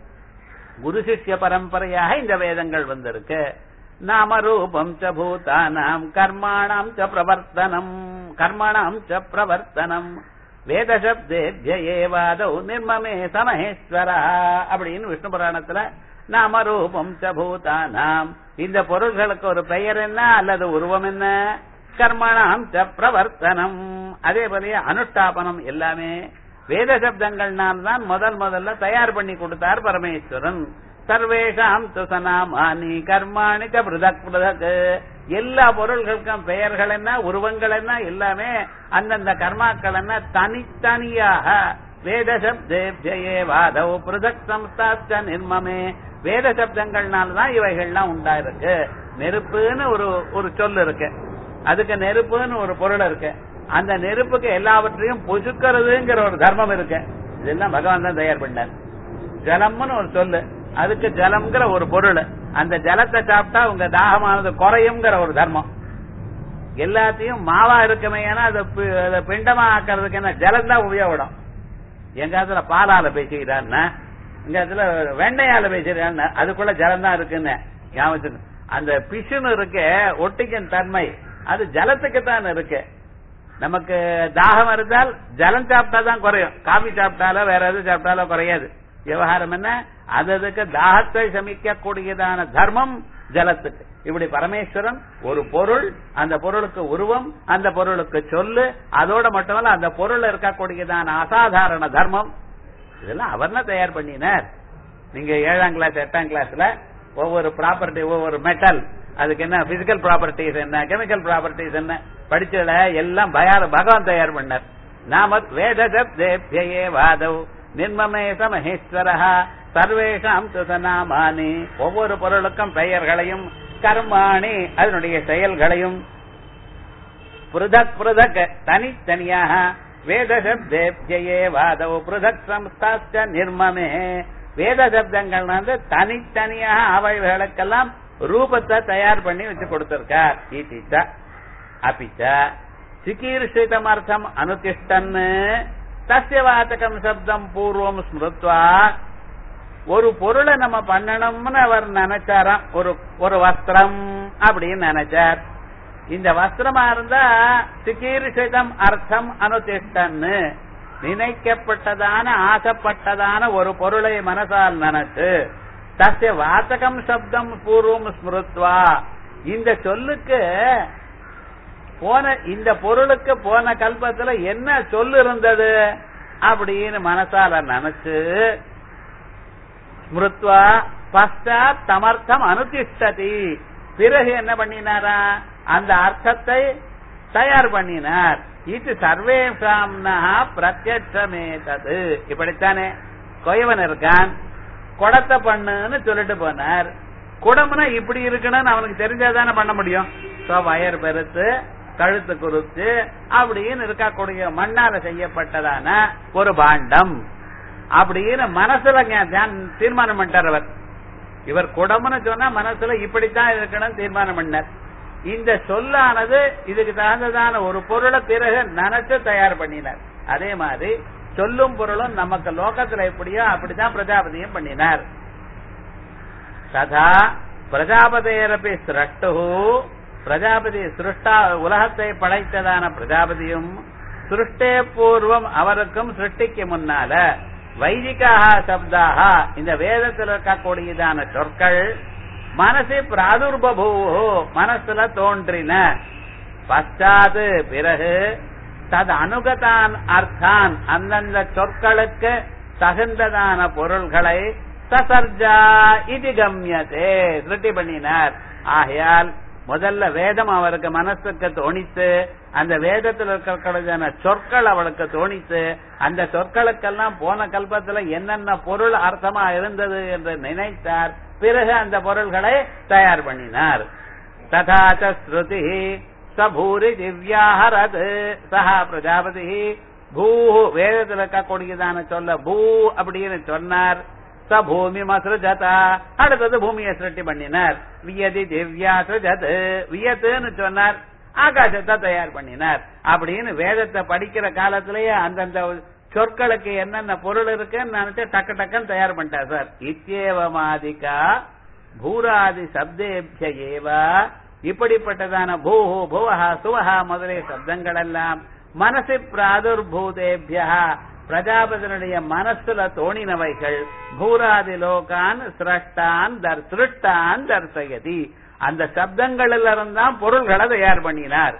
[SPEAKER 1] குரு சிஷ்ய பரம்பரையாக இந்த வேதங்கள் வந்திருக்கு நாம ரூபம் ச பூதானாம் கர்மாணாம் ச பிரவர்த்தனம் கர்மணாம் ச பிரவர்த்தனம் வேத சப்தேத்யேவாதௌ நிர்மமே சமஹேஸ்வர அப்படின்னு விஷ்ணு புராணத்துல நாம ரூபம் ச பூதானாம் இந்த பொருள்களுக்கு ஒரு பெயர் என்ன அல்லது உருவம் என்ன கர்மணாம் ச பிரவர்த்தனம் அதே போல அனுஷ்டாபனம் எல்லாமே வேத சப்தங்கள்னால் தான் முதல் முதல்ல தயார் பண்ணி கொடுத்தார் பரமேஸ்வரன் சர்வேஷாம் துசனாமானி கர்மாணி ச பிருதக் பிருதக் எல்லா பொருள்களுக்கும் பெயர்கள் என்ன உருவங்கள் என்ன எல்லாமே அந்தந்த கர்மாக்கள் என்ன தனித்தனியாக வேத சப்தேபியே வாதவ் பிருதக் சம்ஸ்தாச்ச நிர்மமே வேத சப்தங்கள்னால தான் இவைகள்லாம் உண்டாயிருக்கு நெருப்புன்னு ஒரு ஒரு சொல் இருக்கு அதுக்கு நெருப்புன்னு ஒரு பொருள் இருக்கு அந்த நெருப்புக்கு எல்லாவற்றையும் பொசுக்கிறதுங்கிற ஒரு தர்மம் இருக்கு இதெல்லாம் பகவான் தான் தயார் பண்ணார் ஜலம்னு ஒரு சொல்லு அதுக்கு ஜலம்ங்கிற ஒரு பொருள் அந்த ஜலத்தை சாப்பிட்டா உங்க தாகமானது குறையுங்கிற ஒரு தர்மம் எல்லாத்தையும் மாவா இருக்குமே ஏன்னா அதை பி- அதை பிண்டமா ஆக்கிறதுக்கு என்ன ஜலம் தான் உபயோகம் எங்க இடத்துல பாலால பேசிக்கிறான்னா இங்க இடத்துல வெண்ணையால பேசுறான்னு அதுக்குள்ள ஜலம் தான் இருக்குன்னு ஞாபகம் வச்சுக்கணும். அந்த பிசுன்னு இருக்கு ஒட்டிக்கும் தன்மை அது ஜலத்துக்கு தான் இருக்கு நமக்கு தாகம் இருந்தால் ஜலம் சாப்பிட்டா தான் குறையும் காபி சாப்பிட்டாலோ வேற எது சாப்பிட்டாலோ குறையாது விவகாரம் என்ன அது அதுக்கு தாகத்தை சமிக்க கூடியதான தர்மம் ஜலத்துக்கு இப்படி பரமேஸ்வரன் ஒரு பொருள் அந்த பொருளுக்கு உருவம் அந்த பொருளுக்கு சொல்லு அதோட மட்டுமல்ல அந்த பொருள் இருக்கக்கூடியதான அசாதாரண தர்மம் இதெல்லாம் அவர் தான் தயார் பண்ணினார் நீங்க ஏழாம் கிளாஸ் எட்டாம் கிளாஸ்ல ஒவ்வொரு ப்ராப்பர்ட்டி ஒவ்வொரு மெட்டல் அதுக்கு என்ன பிசிக்கல் ப்ராப்பர்ட்டிஸ் என்ன கெமிக்கல் ப்ராப்பர்ட்டிஸ் என்ன படிச்சதுல எல்லாம் பயார பகவான் தயார் பண்ணார் நாம வேதே வாதவ் நிர்மமே சமஹேஸ்வர சர்வேஷாம் துசநாமானி ஒவ்வொரு பொருளுக்கும் பெயர்களையும் கர்மாணி அதனுடைய செயல்களையும் பிருதக் பிருதக் தனித்தனியாக வேத சப்தேபியே வாதவ் பிருதக் சம்ஸ்தாச்ச நிர்மமே வேத சப்தங்கள் வந்து தனித்தனியாக அவைகளுக்கெல்லாம் ரூபத்தை தயார் பண்ணி வச்சு கொடுத்திருக்கார் ஈட்டிச்ச அப்பிச்ச சிகீர்ஷிதமர்த்தம் அனுதிஷ்டன் தஸ்ய வாச்சகம் சப்தம் பூர்வம் ஸ்மிருத்வா ஒரு பொருளை நம்ம பண்ணணும்னு அவர் நினைச்சாராம் ஒரு ஒரு வஸ்திரம் அப்படின்னு நினைச்சார் இந்த வஸ்திரமா இருந்தா சிகீர்ஷிதம் அர்த்தம் அனுதிஷ்டன்னு நினைக்கப்பட்டதான ஆசைப்பட்டதான ஒரு பொருளை மனசால் நினைச்சு தஸ்ய வாசகம் சப்தம் பூர்வம் ஸ்மிருத்வா இந்த சொல்லுக்கு போன இந்த பொருளுக்கு போன கல்பத்துல என்ன சொல் இருந்தது அப்படின்னு மனசால நினைச்சு ஸ்மிருத்வா பశ్చాத் தமர்த்தம் அனுதிஷ்டதி பிறகு என்ன பண்ணினாரா அந்த அர்த்தத்தை தயார் பண்ணினார் இது சர்வேஷாம்னா பிரத்யட்சமே தது இப்படித்தானே கொயவன் இருக்கான் குடத்தை பண்ணுன்னு சொல்லிட்டு போனார் குடம்னா இப்படி இருக்கணும்னு அவனுக்கு தெரிஞ்சாதானே பண்ண முடியும் So, வயர் பெருத்து கழுத்து குறுத்து அப்படின்னு இருக்கக்கூடிய மண்ணால செய்யப்பட்டதான ஒரு பாண்டம் அப்படின்னு மனசுல ஞா- தியான் தீர்மானம் பண்ணிட்டார் அவர் இவர் குடம்னு சொன்னா மனசுல இப்படித்தான் இருக்கணும் தீர்மானம் பண்ணார் இந்த சொல்லானது இதுக்கு தகுந்ததான ஒரு பொருளை பிறகு நினைச்சு தயார் பண்ணினார் அதே மாதிரி சொல்லும் பொருளும் நமக்கு லோகத்துல எப்படியோ அப்படித்தான் பிரஜாபதியும் பண்ணினார் ததா பிரஜாபதியரப்பி சிரஷ்டு பிரஜாபதி சிருஷ்டா உலகத்தை படைத்ததான பிரஜாபதியும் சிருஷ்டே பூர்வம் அவருக்கும் சிருஷ்டிக்கு முன்னால வைதிகாக சப்தாக இந்த வேதத்தில் இருக்கக்கூடியதான சொற்கள் மனசு பிராதுர்பூ மனசுல தோன்றின பశ్చాது பிறகு தது அனுகதான் அர்த்தான் அந்தந்த சொற்களுக்கு தகுந்ததான பொருள்களை சசர்ஜா இது கம்யதே திருட்டி பண்ணினார் ஆகையால் முதல்ல வேதம் அவருக்கு மனசுக்கு தோணித்து அந்த வேதத்தில் இருக்கிறதான சொற்கள் அவளுக்கு தோணித்து அந்த சொற்களுக்கெல்லாம் போன கல்பத்துல என்னென்ன பொருள் அர்த்தமா இருந்தது என்று நினைத்தார் பிறகு அந்த பொருள்களை தயார் பண்ணினார் ததாச்ச ஸ்ருதி ச பூரி திவ்யாஹரத் சஹா பிரஜாபதி பூ வேதத்தில் இருக்கக்கூடியதான சொல்ல பூ அப்படின்னு சொன்னார் ச பூமி மசுஜதா அடுத்தது பூமியை சிருஷ்டி பண்ணினார் வியதி திவ்யா சுஜத் வியத்துன்னு சொன்னார் ஆகாசத்தை தயார் பண்ணினார் அப்படின்னு வேதத்தை படிக்கிற காலத்திலேயே அந்தந்த சொற்களுக்கு என்னென்ன பொருள் இருக்குன்னு நினைச்சு டக்கு டக்குன்னு தயார் பண்ணிட்டார் சார் இத்தியேவமாதிகா பூராதி சப்தேபிய ஏவ இப்படிப்பட்டதான பூஹு புவஹா சுவஹா முதலிய சப்தங்கள் எல்லாம் மனசு பிராதுர்பூதேபியா பிரஜாபதியுடைய மனசுல தோணினவைகள் பூராதி லோகான் சிரஷ்டான் தர் சிருஷ்டான் தர்சயதி அந்த சப்தங்களில் இருந்தான் பொருள்களை தயார் பண்ணினார்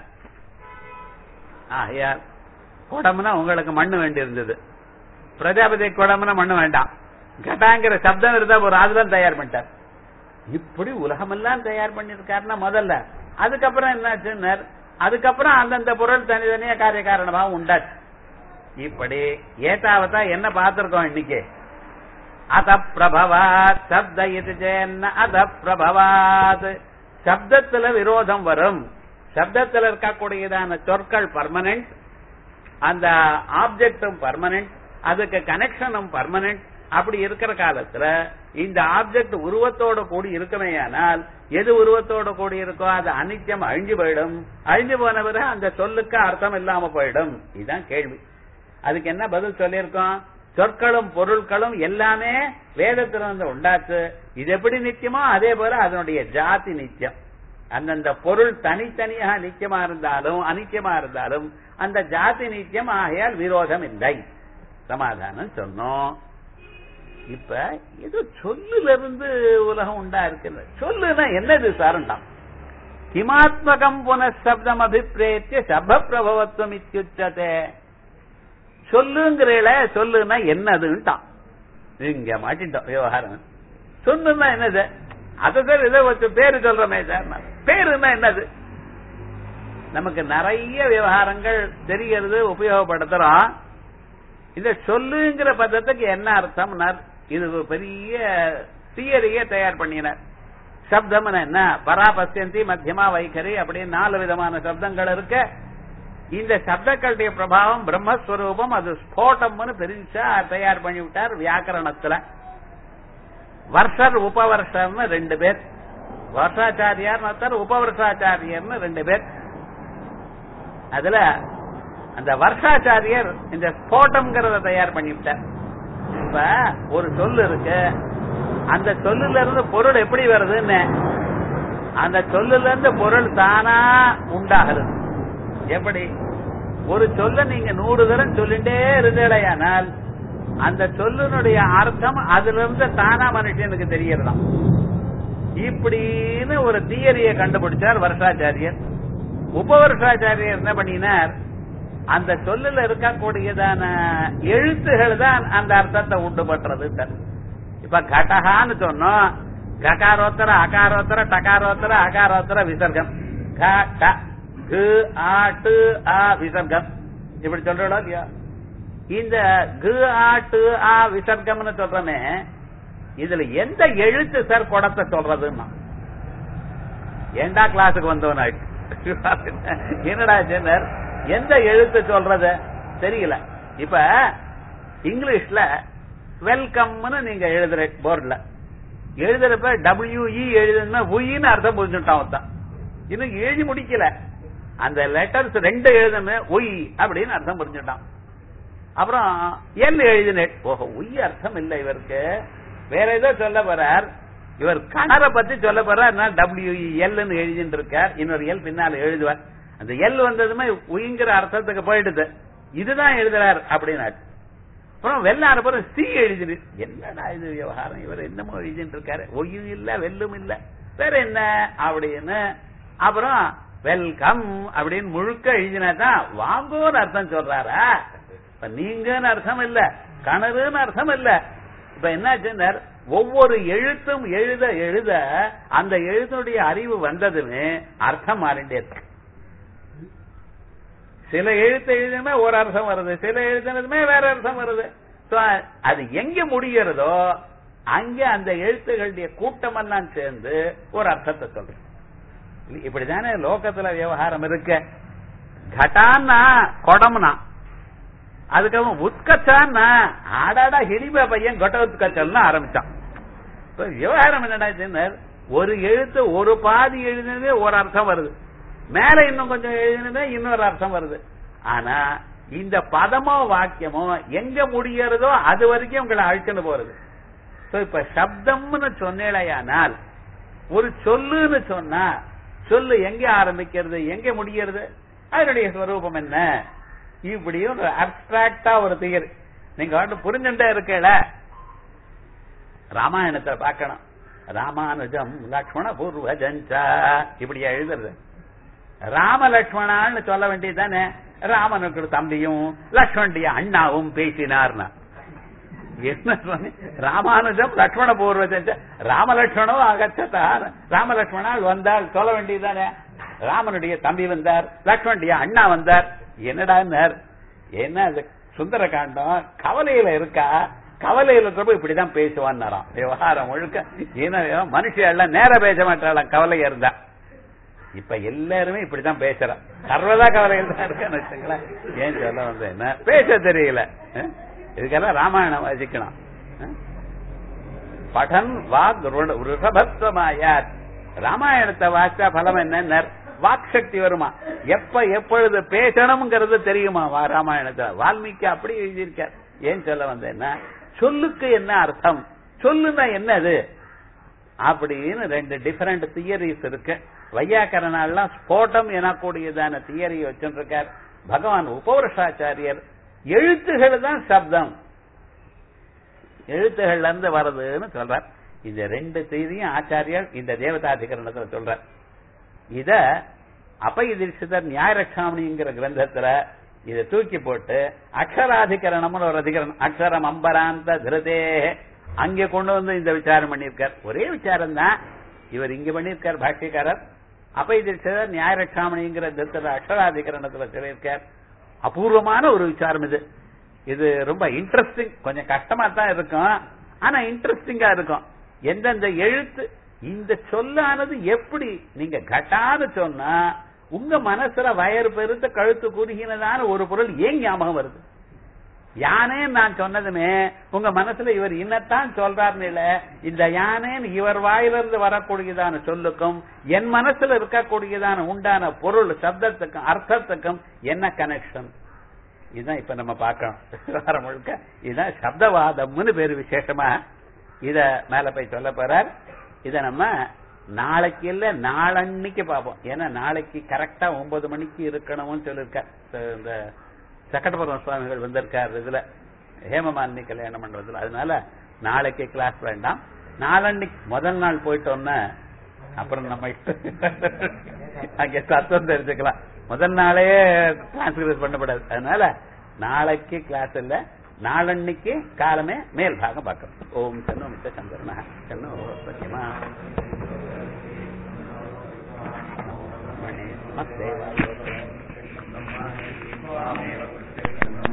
[SPEAKER 1] ஆகையால் குடம்னா உங்களுக்கு மண்ணு வேண்டி இருந்தது பிரஜாபதி குடம்னா மண்ணு வேண்டாம் கட்டாங்கிற சப்தம் இருந்தா ஒரு அதுதான் தயார் பண்ணிட்டார் இப்படி உலகமெல்லாம் தயார் பண்ணிருக்காருன்னா முதல்ல அதுக்கப்புறம் என்னாச்சுன்னு அதுக்கப்புறம் அந்தந்த பொருள் தனித்தனியா காரிய காரணமாக உண்டாச்சு இப்படி ஏத்தாவதா என்ன பார்த்திருக்கோம் இன்னைக்கு அத பிரபவாத் சப்த இது சேன்ன அத பிரபவாத் சப்தத்துல விரோதம் வரும் சப்தத்துல இருக்கக்கூடியதான சொற்கள் பர்மனன்ட் அந்த ஆப்ஜெக்டும் பர்மனன்ட் அதுக்கு கனெக்ஷனும் பர்மனன்ட் அப்படி இருக்கிற காலத்துல இந்த ஆப்ஜெக்ட் உருவத்தோட கூடி இருக்குமேயானால் எது உருவத்தோட கூடி இருக்கோ அது அனித்தியம் அழிஞ்சு போயிடும் அழிஞ்சு போன பிறகு அந்த சொல்லுக்கு அர்த்தம் இல்லாம போயிடும் இதுதான் கேள்வி அதுக்கு என்ன பதில் சொல்லியிருக்கோம் சொற்களும் பொருட்களும் எல்லாமே வேதத்திலிருந்து உண்டாச்சு இது எப்படி நித்தியமோ அதே போல அதனுடைய ஜாதி நித்தியம் அந்தந்த பொருள் தனித்தனியாக நித்தியமா இருந்தாலும் அனித்தியமா இருந்தாலும் அந்த ஜாதி நித்தியம் ஆகையால் விரோதம் இல்லை சமாதானம் சொன்னோம் இப்ப ஏதோ சொல்லுல இருந்து உலகம் உண்டா இருக்கு சொல்லுனா என்னது சாரண்டாம் கிமாத்மகம் புனഃசப்தம் அபிப்பிரேத்திய சப பிரபவத்துவம் இத்தியுச்சதே சொல்லுங்கிறீல சொல்லுன்னா என்னதுன்ட்டான் இங்க மாட்டிட்டோம் விவகாரம் சொல்லுன்னா என்னது அத சார் இதை வச்சு பேரு சொல்றமே சார் பேருன்னா என்னது நமக்கு நிறைய விவகாரங்கள் தெரியறது உபயோகப்படுத்துறோம் இந்த சொல்லுங்கிற பதத்துக்கு என்ன அர்த்தம்னா இது ஒரு பெரிய தியரிய தயார் பண்ணினார் சப்தம் என்ன பராபஸ்யந்தி மத்தியமா வைகரி அப்படின்னு நாலு விதமான சப்தங்கள் இருக்கு இந்த சப்தங்களுடைய பிரபாவம் பிரம்மஸ்வரூபம் அது ஸ்போட்டம்னு பெருசா தயார் பண்ணி விட்டார் வியாக்கரணத்துல வர்ஷர் உபவர்ஷர்னு ரெண்டு பேர் வருஷாச்சாரியார் ஒருத்தர் உபவர்ஷாச்சாரியர்னு ரெண்டு பேர் அதுல அந்த வருஷாச்சாரியர் இந்த ஸ்போட்டம்ங்கிறத தயார் பண்ணிவிட்டார் இப்ப ஒரு சொல்லு இருக்கு அந்த சொல்லுல இருந்து பொருள் எப்படி வருதுன்னு அந்த சொல்லுல இருந்து பொருள் தானா உண்டாகிறது எப்படி ஒரு சொல்ல நீங்க நூறு தரம் சொல்லிட்டே இருந்தேடையானால் அந்த சொல்லினுடைய அர்த்தம் அதுல இருந்து தானா மனுஷனுக்கு தெரியறதாம் இப்படின்னு ஒரு தியரியை கண்டுபிடிச்சார் வருஷாச்சாரியர் உபவருஷாச்சாரியர் என்ன பண்ணினார் அந்த சொல்லுல இருக்கக்கூடியதான எழுத்துகள் தான் அந்த அர்த்தத்தை உண்டு பண்றது சார் இப்ப கடகான்னு சொன்னோம் ககாரோத்தர அகாரோத்தர டகாரோத்தர அகாரோத்தர விசர்க்கம் க ட கு ஆ டு ஆ விசர்க்கம் இப்படி சொல்றோம் இல்லையா இந்த கு ஆ டு ஆ விசர்க்கம்னு சொல்றமே இதுல எந்த எழுத்து சார் குடத்தை சொல்றதுன்னா ஏண்டா கிளாஸுக்கு வந்தவன் ஆயிட்டு என்னடா ஜென்னர் எந்த எழுத்து சொல்றது தெரியல இப்ப இங்கிலீஷ்ல வெல்கம்னு நீங்க எழுதுற போர்ட்ல எழுதுறப்ப டபிள்யூஇ எழுதுனா உயின்னு அர்த்தம் புரிஞ்சுட்டான் தான் இன்னும் எழுதி முடிக்கல அந்த லெட்டர்ஸ் ரெண்டு எழுதுன ஒய் அப்படின்னு அர்த்தம் புரிஞ்சுட்டான் அப்புறம் எல் எழுதினேன் ஓஹோ உய் அர்த்தம் இல்ல இவருக்கு வேற ஏதோ சொல்ல போறார் இவர் கணரை பத்தி சொல்ல போறார் டபிள்யூஇ எல்னு எழுதிட்டு இருக்கார் இன்னொரு எல் பின்னால எழுதுவார் அந்த எல் வந்ததுமே உயிங்கிற அர்த்தத்துக்கு போயிடுது இதுதான் எழுதுறார் அப்படின்னாச்சு அப்புறம் வெள்ளான பிறகு சி எழுதிடு என்னடா இது விவகாரம் இவர் என்னமோ எழுதிட்டு இருக்காரு ஒய்யும் இல்ல வெல்லும் இல்ல வேற என்ன அப்படின்னு அப்புறம் வெல்கம் அப்படின்னு முழுக்க எழுதினாதான் வாங்கோன்னு அர்த்தம் சொல்றாரா இப்ப நீங்கன்னு அர்த்தம் இல்ல கணருன்னு அர்த்தம் இல்ல இப்ப என்னாச்சுன்னா ஒவ்வொரு எழுத்தும் எழுத எழுத அந்த எழுத்தினுடைய அறிவு வந்ததுன்னு அர்த்தம் மாறிண்டே இருக்கு சில எழுத்து எழுதுமே ஒரு அர்த்தம் வருது சில எழுத்துனதுமே வேற அர்த்தம் வருது அது எங்க முடிகிறதோ அங்க அந்த எழுத்துகளுடைய கூட்டம் எல்லாம் சேர்ந்து ஒரு அர்த்தத்தை சொல்றேன் இப்படிதானே லோகத்துல விவகாரம் இருக்கு கட்டான்னா குடம்னா அதுக்கப்புறம் உத்கச்சான்னா ஆடாடா ஹிடிபா பையன் கொட்ட உத்கச்சல்னு ஆரம்பிச்சான் இப்ப விவகாரம் என்னடா சொன்னார் ஒரு எழுத்து ஒரு பாதி எழுதினதே ஒரு அர்த்தம் வருது மேல இன்னும் கொஞ்சம் எழுதினதே இன்னொரு அர்த்தம் வருது ஆனா இந்த பதமோ வாக்கியமோ எங்க முடியறதோ அது வரைக்கும் உங்களை அழிச்சுன்னு போறது சோ இப்ப சப்தம்னு சொன்னேலையானால் ஒரு சொல்லுன்னு சொன்னா சொல்லு எங்க ஆரம்பிக்கிறது எங்க முடியறது அதனுடைய ஸ்வரூபம் என்ன இப்படியும் ஒரு அப்டிராக்டா ஒரு தியரி நீங்க வந்து புரிஞ்சுட்டே இருக்கல ராமாயணத்தை பார்க்கணும் ராமானுஜம் லக்ஷ்மண பூர்வஜஞ்சா இப்படி எழுதுறது ராம லக்ஷ்மணான்னு சொல்ல வேண்டியதுதானே ராமனுக்கு தம்பியும் லக்ஷ்மணுடைய அண்ணாவும் பேசினார்னா என்ன சொன்னேன் ராமானுஜம் லக்ஷ்மண பூர்வஜஞ்ச ராமலட்சுமணோ அகச்சதா ராமலட்சுமணால் வந்தால் சொல்ல வேண்டியதுதானே ராமனுடைய தம்பி வந்தார் லக்ஷ்மணுடைய அண்ணா வந்தார் என்னடான்னார் என்ன அது சுந்தர காண்டம் கவலையில இருக்கா கவலையில இருக்கிறப்ப இப்படிதான் பேசுவான்னாராம் விவகாரம் முழுக்க ஏன்னா மனுஷன் நேர பேச மாட்டாளாம் கவலை இருந்தா இப்ப எல்லாருமே இப்படிதான் பேசுறான் சர்வதா கவலையில் தான் இருக்கான்னு வச்சுங்களேன் ஏன் சொல்ல வந்து என்ன பேச தெரியல அஹ்? இதுக்கெல்லாம் ராமாயணம் வாசிக்கணும் அஹ்? படன் வாக் ரிஷபத்வமாயார் ராமாயணத்தை வாசிச்சா பலம் என்ன வாக் சக்தி வருமா எப்ப எப்பொழுது பேசணுங்கிறது தெரியுமா வா ராமாயணத்தை வால்மீகி அப்படி எழுதியிருக்கார் ஏன் சொல்ல வந்தேன்னா சொல்லுக்கு என்ன அர்த்தம் சொல்லுன்னா என்னது அப்படின்னு ரெண்டு டிஃபரெண்ட் தியரிஸ் இருக்கு வையாக்கரனாலாம் ஸ்போட்டம் எனக்கூடியதான தியரி வச்சுருக்கார் பகவான் உபவருஷாச்சாரியர் எழுத்துகள் தான் சப்தம் எழுத்துகள்ல இருந்து வருதுன்னு சொல்றார் இந்த ரெண்டு செய்தியும் ஆச்சாரியர் இந்த தேவதாதிகரணத்துல சொல்றார் இத அபயதீட்சிதர் நியாயரட்சாமணிங்கிற கிரந்தத்துல இத தூக்கி போட்டு அக்ஷராதிகரணம்னு ஒரு அதிகரணம் அக்ஷரம் அம்பராந்த திருதே அங்கே கொண்டு வந்து இந்த விசாரம் பண்ணியிருக்கார் ஒரே விசாரம் தான் இவர் இங்க பண்ணியிருக்கார் பாஷ்யக்காரர் அபயதீட்சிதர் நியாயரட்சாமணிங்கிற கிரந்தத்துல அக்ஷராதிகரணத்துல சொல்லியிருக்கார் அபூர்வமான ஒரு விசாரம் இது இது ரொம்ப இன்ட்ரெஸ்டிங் கொஞ்சம் கஷ்டமா தான் இருக்கும் ஆனா இன்ட்ரெஸ்டிங்கா இருக்கும் எந்தெந்த எழுத்து இந்த சொல்லானது எப்படி நீங்க கட்டான்னு சொன்னா உங்க மனசுல வயறு பெருத்த கழுத்து குறுகினதான ஒரு பொருள் ஏன் ஞாபகம் வருது யானே நான் சொன்னதுமே உங்க மனசுல இவர் இன்னத்தான் சொல்றாருன்னு இல்ல இந்த யானேன்னு இவர் வாயிலிருந்து வரக்கூடியதான சொல்லுக்கும் என் மனசுல இருக்கக்கூடியதான உண்டான பொருள் சப்தத்துக்கும் அர்த்தத்துக்கும் என்ன கனெக்ஷன் இதுதான் இப்ப நம்ம பார்க்கணும் விவகாரம் முழுக்க இதுதான் சப்தவாதம்னு பேரு விசேஷமா இத மேல போய் சொல்ல போறார் இத நம்ம நாளைக்கு இல்ல நாளன்னைக்கு பார்ப்போம் ஏன்னா நாளைக்கு கரெக்டா ஒன்பது மணிக்கு இருக்கணும்னு சொல்லியிருக்கார் இந்த சக்கட்டபுரம் சுவாமிகள் வந்திருக்கார் இதுல ஹேமமாலினி கல்யாணம் பண்றதுல அதனால நாளைக்கு கிளாஸ் வேண்டாம் நாளன்னைக்கு முதல் நாள் போயிட்டோம்னா அப்புறம் நம்ம அங்கே தத்துவம் தெரிஞ்சுக்கலாம் முதல் நாளே டிரான்ஸ்கிரைப் பண்ணப்படாது அதனால நாளைக்கு கிளாஸ் இல்ல நாளன்னைக்கு காலமே மேல் பாகம் பார்க்கணும் ஓம் சன்னோ மித்த சந்திரனா சன்னோ சத்தியமா மணி மத்தேவா